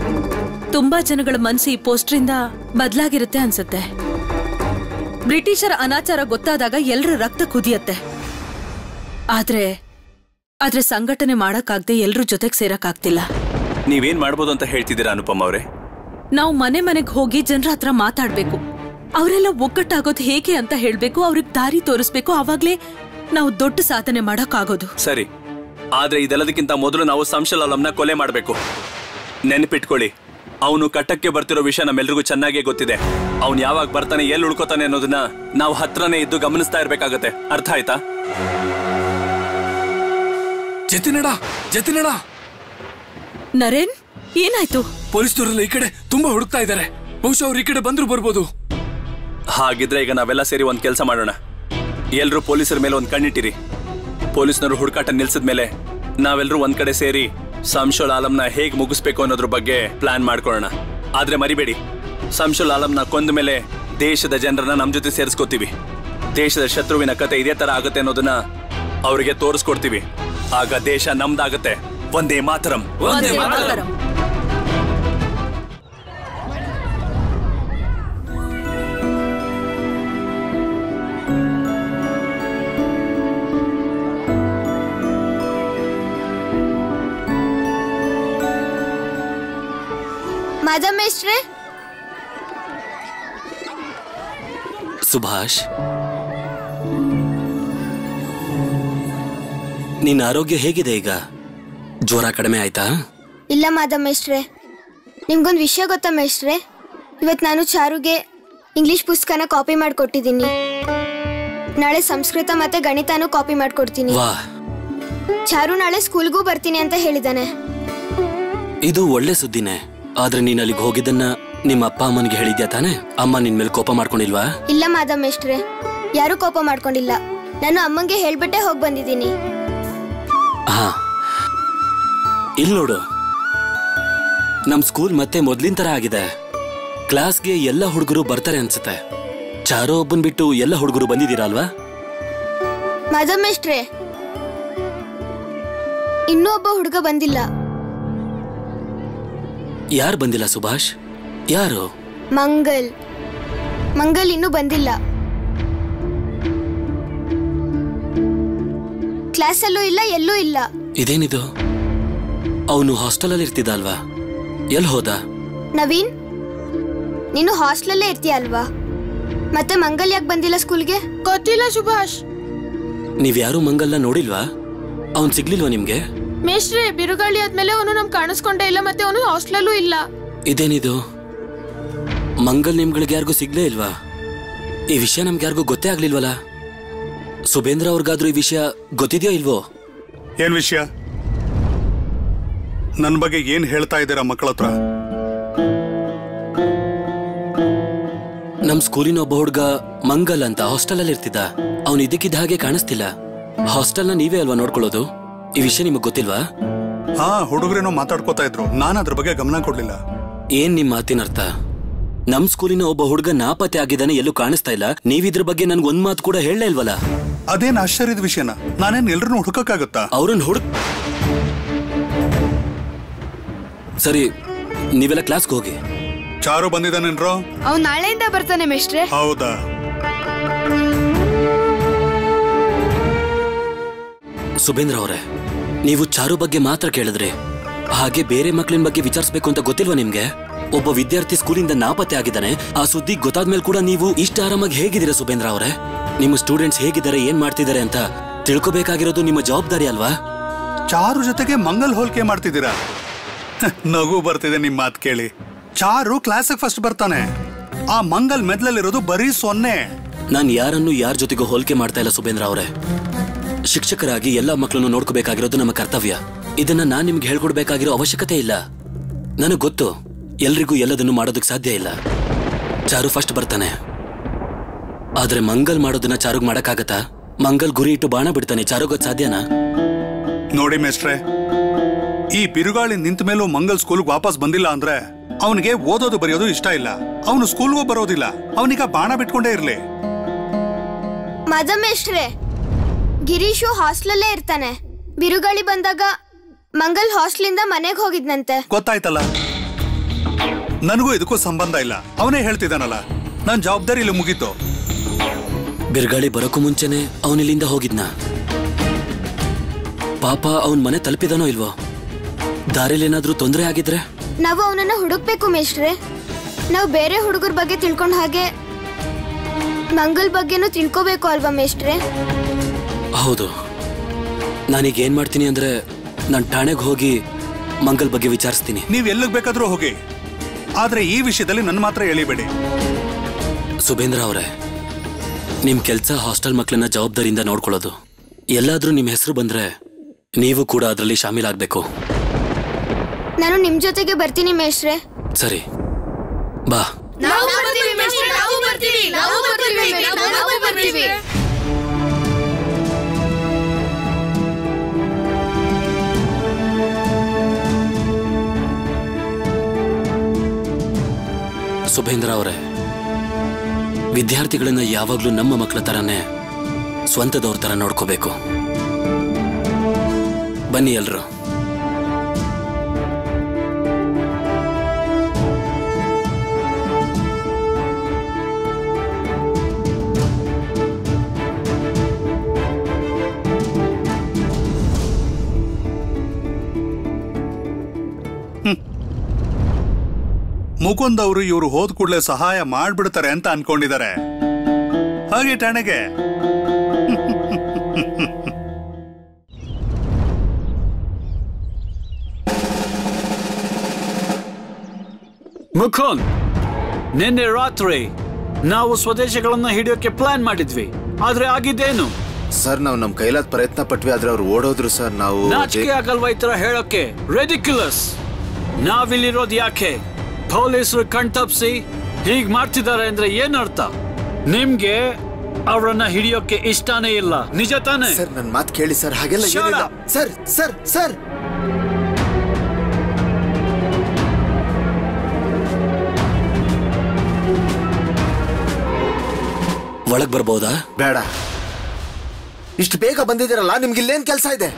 ತುಂಬಾ ಜನಗಳ ಮನಸ್ಸು ಈ ಪೋಸ್ಟ್ರಿಂದ ಬದಲಾಗಿರುತ್ತೆ ಅನ್ಸುತ್ತೆ ಬ್ರಿಟಿಷರ ಅನಾಚಾರ ಗೊತ್ತಾದಾಗ ಎಲ್ರ ರಕ್ತ ಕುದಿಯತ್ತೆ ಆದ್ರೆ ಆದ್ರೆ ಸಂಘಟನೆ ಮಾಡಕ್ಕಾಗ್ದೆ ಎಲ್ರ ಜೊತೆಗ್ ಸೇರಕ್ಕಾಗ್ತಿಲ್ಲ ನೀವೇನ್ ಮಾಡ್ಬೋದು ಅಂತ ಹೇಳ್ತಿದ್ದೀರಾ ಅನುಪಮ್ ಅವರೇ ನಾವು ಮನೆ ಮನೆಗ್ ಹೋಗಿ ಜನರ ಹತ್ರ ಮಾತಾಡ್ಬೇಕು ಅವರೆಲ್ಲ ಒಗ್ಗಟ್ಟಾಗೋದು ಹೇಗೆ ಅಂತ ಹೇಳ್ಬೇಕು ಅವ್ರಿಗೆ ದಾರಿ ತೋರಿಸ್ಬೇಕು ಆವಾಗ್ಲೇ ನಾವು ದೊಡ್ಡ ಸಾಧನೆ ಮಾಡಕ್ಕಾಗೋದು ಸರಿ ಆದ್ರೆ ಇದೆಲ್ಲದಕ್ಕಿಂತ ಮೊದಲು ನಾವು ಸಂಶಲಾಲಂನ ಕೊಲೆ ಮಾಡಬೇಕು ನೆನಪಿಟ್ಕೊಳ್ಳಿ ಅವನು ಕಟ್ಟಕ್ಕೆ ಬರ್ತಿರೋ ವಿಷಯ ನಮ್ಮೆಲ್ರಿಗೂ ಚೆನ್ನಾಗೇ ಗೊತ್ತಿದೆ ಅವ್ನು ಯಾವಾಗ ಬರ್ತಾನೆ ಎಲ್ಲಿ ಉಳ್ಕೋತಾನೆ ಅನ್ನೋದನ್ನ ನಾವು ಹತ್ರನೇ ಇದ್ದು ಗಮನಿಸ್ತಾ ಇರ್ಬೇಕಾಗತ್ತೆ ಅರ್ಥ ಆಯ್ತಾ ಜತಿನಡ ಜತಿನಡ ನರೇನ್ ಏನಾಯ್ತು ಪೊಲೀಸ್ನವರೆಲ್ಲ ಈ ಕಡೆ ತುಂಬಾ ಹುಡುಕ್ತಾ ಇದ್ದಾರೆ ಬಹುಶಃ ಅವ್ರು ಈ ಕಡೆ ಬಂದ್ರು ಬರ್ಬೋದು ಹಾಗಿದ್ರೆ ಈಗ ನಾವೆಲ್ಲ ಸೇರಿ ಒಂದ್ ಕೆಲಸ ಮಾಡೋಣ ಎಲ್ರೂ ಪೊಲೀಸರ ಮೇಲೆ ಒಂದ್ ಕಣ್ಣಿಟ್ಟಿರಿ ಪೊಲೀಸ್ನವರು ಹುಡುಕಾಟ ನಿಲ್ಸಿದ ಮೇಲೆ ನಾವೆಲ್ಲರೂ ಒಂದ್ ಕಡೆ ಸೇರಿ ಸಂಶೋಲ್ ಆಲಂನ ಹೇಗ್ ಮುಗಿಸ್ಬೇಕು ಅನ್ನೋದ್ರ ಬಗ್ಗೆ ಪ್ಲಾನ್ ಮಾಡ್ಕೊಳ್ಳೋಣ ಆದ್ರೆ ಮರಿಬೇಡಿ ಸಂಶೋಲ್ ಆಲಂನ ಕೊಂದ ಮೇಲೆ ದೇಶದ ಜನರನ್ನ ನಮ್ ಜೊತೆ ಸೇರಿಸ್ಕೋತೀವಿ ದೇಶದ ಶತ್ರುವಿನ ಕತೆ ಇದೇ ತರ ಆಗುತ್ತೆ ಅನ್ನೋದನ್ನ ಅವರಿಗೆ ತೋರಿಸ್ಕೊಡ್ತೀವಿ ಆಗ ದೇಶ ನಮ್ದಾಗತ್ತೆ ಒಂದೇ ಮಾತರಂ ಒಂದೇ ಮಾತರಂ. ಮಾದಮೇಶ್ರೆ ಸುಭಾಷ್ ನಿನ್ನ ಆರೋಗ್ಯ ಹೇಗಿದೆ ಈಗ ಜ್ವರ ಕಡಿಮೆ ಆಯ್ತಾ ಇಲ್ಲ ಮಾದಮೇಶ್ರೆ ನಿಮ್ಗೊಂದು ವಿಷಯ ಗೊತ್ತಾ ಮೇಷ್ಟ್ರೆ ಇವತ್ತು ನಾನು ಚಾರುಗೆ ಇಂಗ್ಲಿಷ್ ಪುಸ್ತಕನ ಕಾಪಿ ಮಾಡಿಕೊಟ್ಟಿದ್ದೀನಿ ನಾಳೆ ಸಂಸ್ಕೃತ ಮತ್ತೆ ಗಣಿತನೂ ಕಾಪಿ ಮಾಡ್ಕೊಡ್ತೀನಿ ವಾ ಚಾರು ನಾಳೆ ಸ್ಕೂಲ್ಗೂ ಬರ್ತೀನಿ ಅಂತ ಹೇಳಿದಾನೆ ಇದು ಒಳ್ಳೆ ಸುದ್ದಿನೇ ಆದ್ರೆ ನೀನ್ ಅಲ್ಲಿಗೆ ಹೋಗಿದ್ದನ್ನ ನಿಮ್ಮ ಅಪ್ಪ ಅಮ್ಮನಿಗೆ ಹೇಳಿದ್ಯಾ ತಾನೆ ಅಮ್ಮ ನಿನ್ ಮೇಲೆ ಕೋಪ ಮಾಡ್ಕೊಂಡಿಲ್ವಾ ಇಲ್ಲ ಮಾದಮೇಶ್ರೆ ಯಾರೂ ಕೋಪ ಮಾಡ್ಕೊಂಡಿಲ್ಲ ನಾನು ಅಮ್ಮಂಗೆ ಹೇಳ್ಬಿಟ್ಟೆ ಹೋಗಿ ಬಂದಿದ್ದೀನಿ ಹಾ ಇಲ್ ನೋಡು ನಮ್ ಸ್ಕೂಲ್ ಮತ್ತೆ ಮೊದ್ಲಿನ ತರ ಆಗಿದೆ ಕ್ಲಾಸ್ಗೆ ಎಲ್ಲ ಹುಡುಗರು ಬರ್ತಾರೆ ಅನ್ಸುತ್ತೆ ಚಾರೋ ಒಬ್ಬನ್ ಬಿಟ್ಟು ಎಲ್ಲ ಹುಡುಗರು ಬಂದಿದ್ದೀರಾ ಅಲ್ವಾ ಮಾದಮೇಶ್ರೆ ಇನ್ನೂ ಒಬ್ಬ ಹುಡುಗ ಬಂದಿಲ್ಲ ಯಾರು ಬಂದಿಲ್ಲ ಸುಭಾಷ್ ಯಾರು ಮಂಗಲ್ ಮಂಗಲ್ ಇನ್ನೂ ಬಂದಿಲ್ಲ ಕ್ಲಾಸಲ್ಲೂ ಇಲ್ಲ ಎಲ್ಲೂ ಇಲ್ಲ ಇದೇನಿದು ಅವನು ಹಾಸ್ಟೆಲಲ್ಲಿ ಇರ್ತಿದ್ದ ಅಲ್ವಾ ಎಲ್ಲಿ ಹೋದ ನವೀನ್ ನೀನು ಹಾಸ್ಟೆಲಲ್ಲೇ ಇರ್ತೀಯ ಅಲ್ವಾ ಮತ್ತೆ ಮಂಗಲ್ ಯಾಕೆ ಬಂದಿಲ್ಲ ಸ್ಕೂಲ್ಗೆ ಗೊತ್ತಿಲ್ಲ ಸುಭಾಷ್ ನೀವ್ಯಾರೂ ಮಂಗಲ್ನ ನೋಡಿಲ್ವಾ ಅವನ್ ಸಿಗ್ಲಿಲ್ವಾ ನಿಮ್ಗೆ ಮೇಷ್ಟ್ರೆ ಬಿರುಗಾಳಿ ಆದ್ಮೇಲೆ ಅವನು ನಮ್ ಕಾಣಿಸ್ಕೊಂಡೇ ಇಲ್ಲ ಮತ್ತೆ ಅವನು ಹಾಸ್ಟೆಲಲ್ಲೂ ಇಲ್ಲ ಇದೇನಿದು ಮಂಗಲ್ ನಿಮ್ಗಳಿಗೆ ಯಾರಿಗೂ ಸಿಗ್ಲೇ ಇಲ್ವಾ ಈ ವಿಷಯ ನಮ್ಗೆ ಯಾರಿಗೂ ಗೊತ್ತೇ ಆಗ್ಲಿಲ್ವಲ್ಲ ಸುಬೇಂದ್ರ ಅವ್ರಿಗಾದ್ರೂ ಈ ವಿಷಯ ಗೊತ್ತಿದ್ಯೋ ಇಲ್ವೋ ಏನ್ ವಿಷಯ ನನ್ನ ಬಗ್ಗೆ ಏನ್ ಹೇಳ್ತಾ ಇದ್ದೀರಾ ಮಕ್ಕಳ ಹತ್ರ ನಮ್ ಸ್ಕೂಲಿನ ಒಬ್ಬ ಹುಡ್ಗ ಮಂಗಲ್ ಅಂತ ಹಾಸ್ಟೆಲಲ್ಲಿ ಇರ್ತಿದ್ದ ಅವ್ನು ಇದಕ್ಕಿದ್ದ ಹಾಗೆ ಕಾಣಿಸ್ತಿಲ್ಲ ಹಾಸ್ಟೆಲ್ನ ನೀವೇ ಅಲ್ವಾ ನೋಡ್ಕೊಳ್ಳೋದು ಈ ವಿಷಯ ನಿಮಗ್ ಗೊತ್ತಿಲ್ವಾ ಹಾ ಹುಡುಗರೇನೋ ಮಾತಾಡ್ಕೋತಾ ಇದ್ರು ನಾನು ಅದ್ರ ಬಗ್ಗೆ ಗಮನ ಕೊಡ್ಲಿಲ್ಲ ಏನ್ ನಿಮ್ ಮಾತಿನ ಅರ್ಥ ನಮ್ ಸ್ಕೂಲಿನ ಒಬ್ಬ ಹುಡ್ಗ ನಾಪತ್ತೆ ಆಗಿದ್ದಾನೆ ಎಲ್ಲೂ ಕಾಣಿಸ್ತಾ ಇಲ್ಲ ನೀವಿದ್ರ ಬಗ್ಗೆ ನನ್ಗೆ ಒಂದ್ ಮಾತು ಕೂಡ ಹೇಳಲೇ ಇಲ್ವಲ್ಲ ಅದೇನ್ ಆಶ್ಚರ್ಯದ ವಿಷಯನ ನಾನೇನ್ ಎಲ್ರನ್ನೂ ಹುಡುಕಕ್ಕಾಗತ್ತಾ ಅವ್ರನ್ನ ಹುಡುಕ್ ಸರಿ ನೀವೆಲ್ಲ ಕ್ಲಾಸ್ಗೆ ಹೋಗಿ ಚಾರು ಬಂದಿದ್ದಾನೇನ್ರೋ ಅವ್ನು ನಾಳೆಯಿಂದ ಬರ್ತಾನೆ ಮೇಷ್ಟ್ರೆ ಹೌದಾ ಸುಬೇಂದ್ರ ಅವರೇ ನೀವು ಚಾರು ಬಗ್ಗೆ ಮಾತ್ರ ಕೇಳಿದ್ರಿ ಹಾಗೆ ಬೇರೆ ಮಕ್ಳಿನ ಬಗ್ಗೆ ವಿಚಾರಿಸ್ಬೇಕು ಅಂತ ಗೊತ್ತಿಲ್ವಾ ನಿಮ್ಗೆ ಒಬ್ಬ ವಿದ್ಯಾರ್ಥಿ ಸ್ಕೂಲಿಂದ ನಾಪತ್ತೆ ಆಗಿದ್ದಾನೆ ಆ ಸುದ್ದಿ ಗೊತ್ತಾದ್ಮೇಲೆ ಕೂಡ ನೀವು ಇಷ್ಟ ಆರಾಮಾಗಿ ಹೇಗಿದ್ದೀರಾ ಸುಬೇಂದ್ರ ಅವರೇ ನಿಮ್ಮ ಸ್ಟೂಡೆಂಟ್ಸ್ ಹೇಗಿದ್ದಾರೆ ಏನ್ ಮಾಡ್ತಿದ್ದಾರೆ ಅಂತ ತಿಳ್ಕೊಬೇಕಾಗಿರೋದು ನಿಮ್ಮ ಜವಾಬ್ದಾರಿ ಅಲ್ವಾ ಚಾರು ಜೊತೆಗೆ ಮಂಗಲ್ ಹೋಲಿಕೆ ಮಾಡ್ತಿದ್ದೀರಾ ಹ, ನಗು ಬರ್ತಿದೆ ನಿಮ್ ಮಾತ್ ಕೇಳಿ ಚಾರು ಕ್ಲಾಸಿಗೆ ಫಸ್ಟ್ ಬರ್ತಾನೆ ಆ ಮಂಗಲ್ ಮೆದ್ಲಲ್ಲಿರೋದು ಬರೀ ಸೊನ್ನೆ ನಾನ್ ಯಾರನ್ನು ಯಾರ ಜೊತೆಗೂ ಹೋಲಿಕೆ ಮಾಡ್ತಾ ಇಲ್ಲ ಸುಬೇಂದ್ರ ಅವರೇ ಶಿಕ್ಷಕರಾಗಿ ಎಲ್ಲಾ ಮಕ್ಕಳನ್ನು ನೋಡ್ಕೋಬೇಕಾಗಿರೋದು ನಮ್ಮ ಕರ್ತವ್ಯ ಇದನ್ನ ನಾನ್ ನಿಮ್ಗೆ ಹೇಳ್ಕೊಡ್ಬೇಕಾಗಿರೋ ಅವಶ್ಯಕತೆ ಇಲ್ಲ ನನಗ್ ಗೊತ್ತು ಎಲ್ರಿಗೂ ಎಲ್ಲದನ್ನು ಮಾಡೋದಕ್ಕೆ ಸಾಧ್ಯ ಇಲ್ಲ ಚಾರು ಫಸ್ಟ್ ಬರ್ತಾನೆ ಆದ್ರೆ ಮಂಗಲ್ ಮಾಡೋದನ್ನ ಚಾರುಗ್ ಮಾಡಕ್ಕಾಗತ್ತಾ ಮಂಗಲ್ ಗುರಿ ಇಟ್ಟು ಬಾಣ ಬಿಡ್ತಾನೆ ಚಾರುಗೋದ್ ಸಾಧ್ಯನಾ ನೋಡಿ ಮೇಸ್ಟ್ರೆ ಈ ಬಿರುಗಾಳಿ ನಿಂತ ಮೇಲೂ ಮಂಗಲ್ ಸ್ಕೂಲ್ಗೆ ವಾಪಸ್ ಬಂದಿಲ್ಲ ಅಂದ್ರೆ ಅವನಿಗೆ ಓದೋದು ಬರೆಯೋದು ಇಷ್ಟ ಇಲ್ಲ ಅವನು ಸ್ಕೂಲ್ಗೂ ಬರೋದಿಲ್ಲ ಅವನೀಗ ಬಾಣ ಬಿಟ್ಕೊಂಡೇ ಇರ್ಲಿ ಮಾದಮೇಶ್ರೆ ಗಿರೀಶು ಹಾಸ್ಟೆಲಲ್ಲೇ ಇರ್ತಾನೆ ಬಿರುಗಾಳಿ ಬಂದಾಗ ಮಂಗಲ್ ಹಾಸ್ಟ್ಲಿಂದ ಮನೆಗೆ ಹೋಗಿದ್ನಂತೆ ಗೊತ್ತಾಯ್ತಲ್ಲ ನನಗೂ ಇದಕ್ಕೂ ಸಂಬಂಧ ಇಲ್ಲ ಅವನೇ ಹೇಳ್ತಿದ್ದಾನಲ್ಲ ನನ್ನ ಜವಾಬ್ದಾರಿ ಇಲ್ಲಿ ಮುಗೀತು ಬಿರ್ಗಾಳಿ ಬರೋಕ್ಕೂ ಮುಂಚೆನೆ ಅವನಿಲ್ಲಿಂದ ಹೋಗಿದ್ನ ಪಾಪ ಅವನ್ ಮನೆ ತಲುಪಿದಾನೋ ಇಲ್ವೋ ದಾರಿಲೇನಾದ್ರೂ ತೊಂದರೆ ಆಗಿದ್ರೆ ನಾವು ಅವನನ್ನ ಹುಡುಕ್ಬೇಕು ಮೇಷ್ಟ್ರೆ ನಾವು ಬೇರೆ ಹುಡುಗರ ಬಗ್ಗೆ ತಿಳ್ಕೊಂಡ ಹಾಗೆ ಮಂಗಲ್ ಬಗ್ಗೆನೂ ತಿಳ್ಕೋಬೇಕು ಅಲ್ವಾ ಮೇಷ್ಟ್ರೆ ಹೌದು ನಾನೀಗ ಏನ್ ಮಾಡ್ತೀನಿ ಅಂದ್ರೆ ನಾನು ಠಾಣೆಗೆ ಹೋಗಿ ಮಂಗಲ್ ಬಗ್ಗೆ ವಿಚಾರಿಸ್ತೀನಿ ನೀವ್ ಎಲ್ಲಿಗ್ ಬೇಕಾದ್ರೂ ಹೋಗಿ ಆದ್ರೆ ಈ ವಿಷಯದಲ್ಲಿ ನನ್ನ ಮಾತ್ರ ಎಳಿಬೇಡಿ ಸುಬೇಂದ್ರ ಅವರೇ ನಿಮ್ ಕೆಲ್ಸ ಹಾಸ್ಟೆಲ್ ಮಕ್ಕಳನ್ನ ಜವಾಬ್ದಾರಿಯಿಂದ ನೋಡ್ಕೊಳ್ಳೋದು ಎಲ್ಲಾದ್ರೂ ನಿಮ್ ಹೆಸರು ಬಂದ್ರೆ ನೀವು ಕೂಡ ಅದರಲ್ಲಿ ಶಾಮೀಲಾಗ್ಬೇಕು ನಾನು ನಿಮ್ ಜೊತೆಗೆ ಬರ್ತೀನಿ ಮೇಷ್ಟ್ರೆ ಸರಿ ಬಾ ನಾವು ಬರ್ತೀವಿ ಮೇಷ್ಟ್ರೆ, ನಾವು ಬರ್ತೀವಿ ನಾವು ಬರ್ತೀವಿ ನಾವು ಬರ್ತೀವಿ ಸುಬೇಂದ್ರ ಅವರೇ ವಿದ್ಯಾರ್ಥಿಗಳನ್ನ ಯಾವಾಗ್ಲೂ ನಮ್ಮ ಮಕ್ಕಳ ತರನೇ ಸ್ವಂತದವ್ರ ತರ ನೋಡ್ಕೋಬೇಕು ಬನ್ನಿ ಎಲ್ರು ಮುಕುಂದ್ ಅವರು ಇವರು ಹೋದ್ ಕೂಡಲೇ ಸಹಾಯ ಮಾಡ್ಬಿಡ್ತಾರೆ ಅಂತ ಅನ್ಕೊಂಡಿದ್ದಾರೆ ಹಾಗೆ ಠಾಣೆಗೆ ಮುಖುಂದ್ ನಿನ್ನೆ ರಾತ್ರಿ ನಾವು ಸ್ವದೇಶಗಳನ್ನ ಹಿಡಿಯೋಕೆ ಪ್ಲಾನ್ ಮಾಡಿದ್ವಿ ಆದ್ರೆ ಆಗಿದ್ದೇನು ಸರ್ ನಾವು ನಮ್ ಕೈಲಾದ ಪ್ರಯತ್ನ ಪಟ್ವಿ ಆದ್ರೆ ಅವ್ರು ಓಡೋದ್ರು ಸರ್ ನಾವು ನಾಚಿಕೆ ಆಗಲ್ವಾ ಈ ತರ ಹೇಳೋಕೆ ರೆಡಿಕ್ಯುಲಸ್ ನಾವಿಲ್ಲಿರೋದು ಯಾಕೆ ಪೊಲೀಸರು ಕಣ್ತಪ್ಸಿ ಹೀಗ್ ಮಾಡ್ತಿದ್ದಾರೆ ಅಂದ್ರೆ ಏನ್ ಅರ್ಥ ನಿಮ್ಗೆ ಅವರನ್ನ ಹಿಡಿಯೋಕೆ ಇಷ್ಟನೇ ಇಲ್ಲ ನಿಜ ತಾನೇ ಸರ್ ನನ್ ಮಾತು ಕೇಳಿ ಸರ್ ಹಾಗೆಲ್ಲ Shut ಏನಿಲ್ಲ up. ಸರ್ ಸರ್ ಸರ್ ಒಳಗ್ ಬರ್ಬೋದಾ ಬೇಡ ಇಷ್ಟು ಬೇಗ ಬಂದಿದ್ದೀರಲ್ಲ ನಿಮ್ಗೆ ಇಲ್ಲೇನ್ ಕೆಲಸ ಇದೆ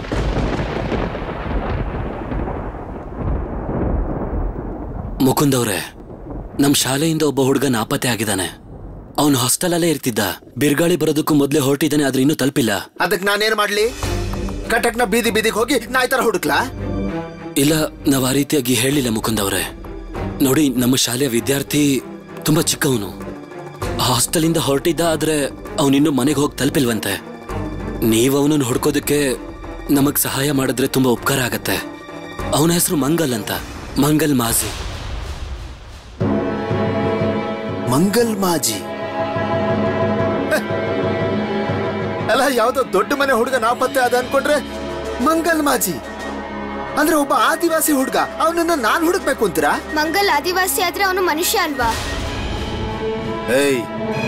ಮುಕುಂದ್ ಅವ್ರೆ ನಮ್ ಶಾಲೆಯಿಂದ ಒಬ್ಬ ಹುಡುಗ ನಾಪತ್ತೆ ಆಗಿದ್ದಾನೆ ಅವನು ಹಾಸ್ಟೆಲಲ್ಲೇ ಇರ್ತಿದ್ದ ಬಿರ್ಗಾಳಿ ಬರೋದಕ್ಕೂ ಮೊದ್ಲೇ ಹೊರಟಿದ್ದಾನೆ ಆದ್ರೆ ಇನ್ನೂ ತಲುಪಿಲ್ಲ ಅದಕ್ಕೆ ನಾನೇನ್ ಮಾಡ್ಲಿ ಕಟಕ್ನ ಬೀದಿ ಬೀದಿಗೆ ಹೋಗಿ ನಾಯಿ ತರ ಹುಡುಕ್ಲಾ ಇಲ್ಲ ನಾವ್ ಆ ರೀತಿಯಾಗಿ ಹೇಳಿಲ್ಲ ಮುಕುಂದ್ ಅವ್ರೆ ನೋಡಿ ನಮ್ಮ ಶಾಲೆಯ ವಿದ್ಯಾರ್ಥಿ ತುಂಬಾ ಚಿಕ್ಕವನು ಹಾಸ್ಟೆಲಿಂದ ಹೊರಟಿದ್ದ ಆದ್ರೆ ಅವನಿನ್ನೂ ಮನೆಗೆ ಹೋಗಿ ತಲುಪಿಲ್ವಂತೆ ನೀವು ಅವನನ್ನು ಹುಡ್ಕೋದಕ್ಕೆ ನಮಗ್ ಸಹಾಯ ಮಾಡಿದ್ರೆ ತುಂಬಾ ಉಪಕಾರ ಆಗತ್ತೆ ಅವನ ಹೆಸರು ಮಂಗಲ್ ಅಂತ ಮಂಗಲ್ ಮಾಜಿ ಮಂಗಲ್ ಮಾಜಿ ಹ. ಅಲ್ಲ ಯಾವ್ದೋ ದೊಡ್ಡ ಮನೆ ಹುಡುಗ ನಾಪತ್ತೆ ಅದ ಅನ್ಕೊಂಡ್ರೆ ಮಂಗಲ್ ಮಾಜಿ ಅಂದ್ರೆ ಒಬ್ಬ ಆದಿವಾಸಿ ಹುಡುಗ ಅವನನ್ನ ನಾನ್ ಹುಡುಕ್ಬೇಕು ಅಂತೀರಾ ಮಂಗಲ್ ಆದಿವಾಸಿ ಆದ್ರೆ ಅವನು ಮನುಷ್ಯ ಅಲ್ವಾ ಏಯ್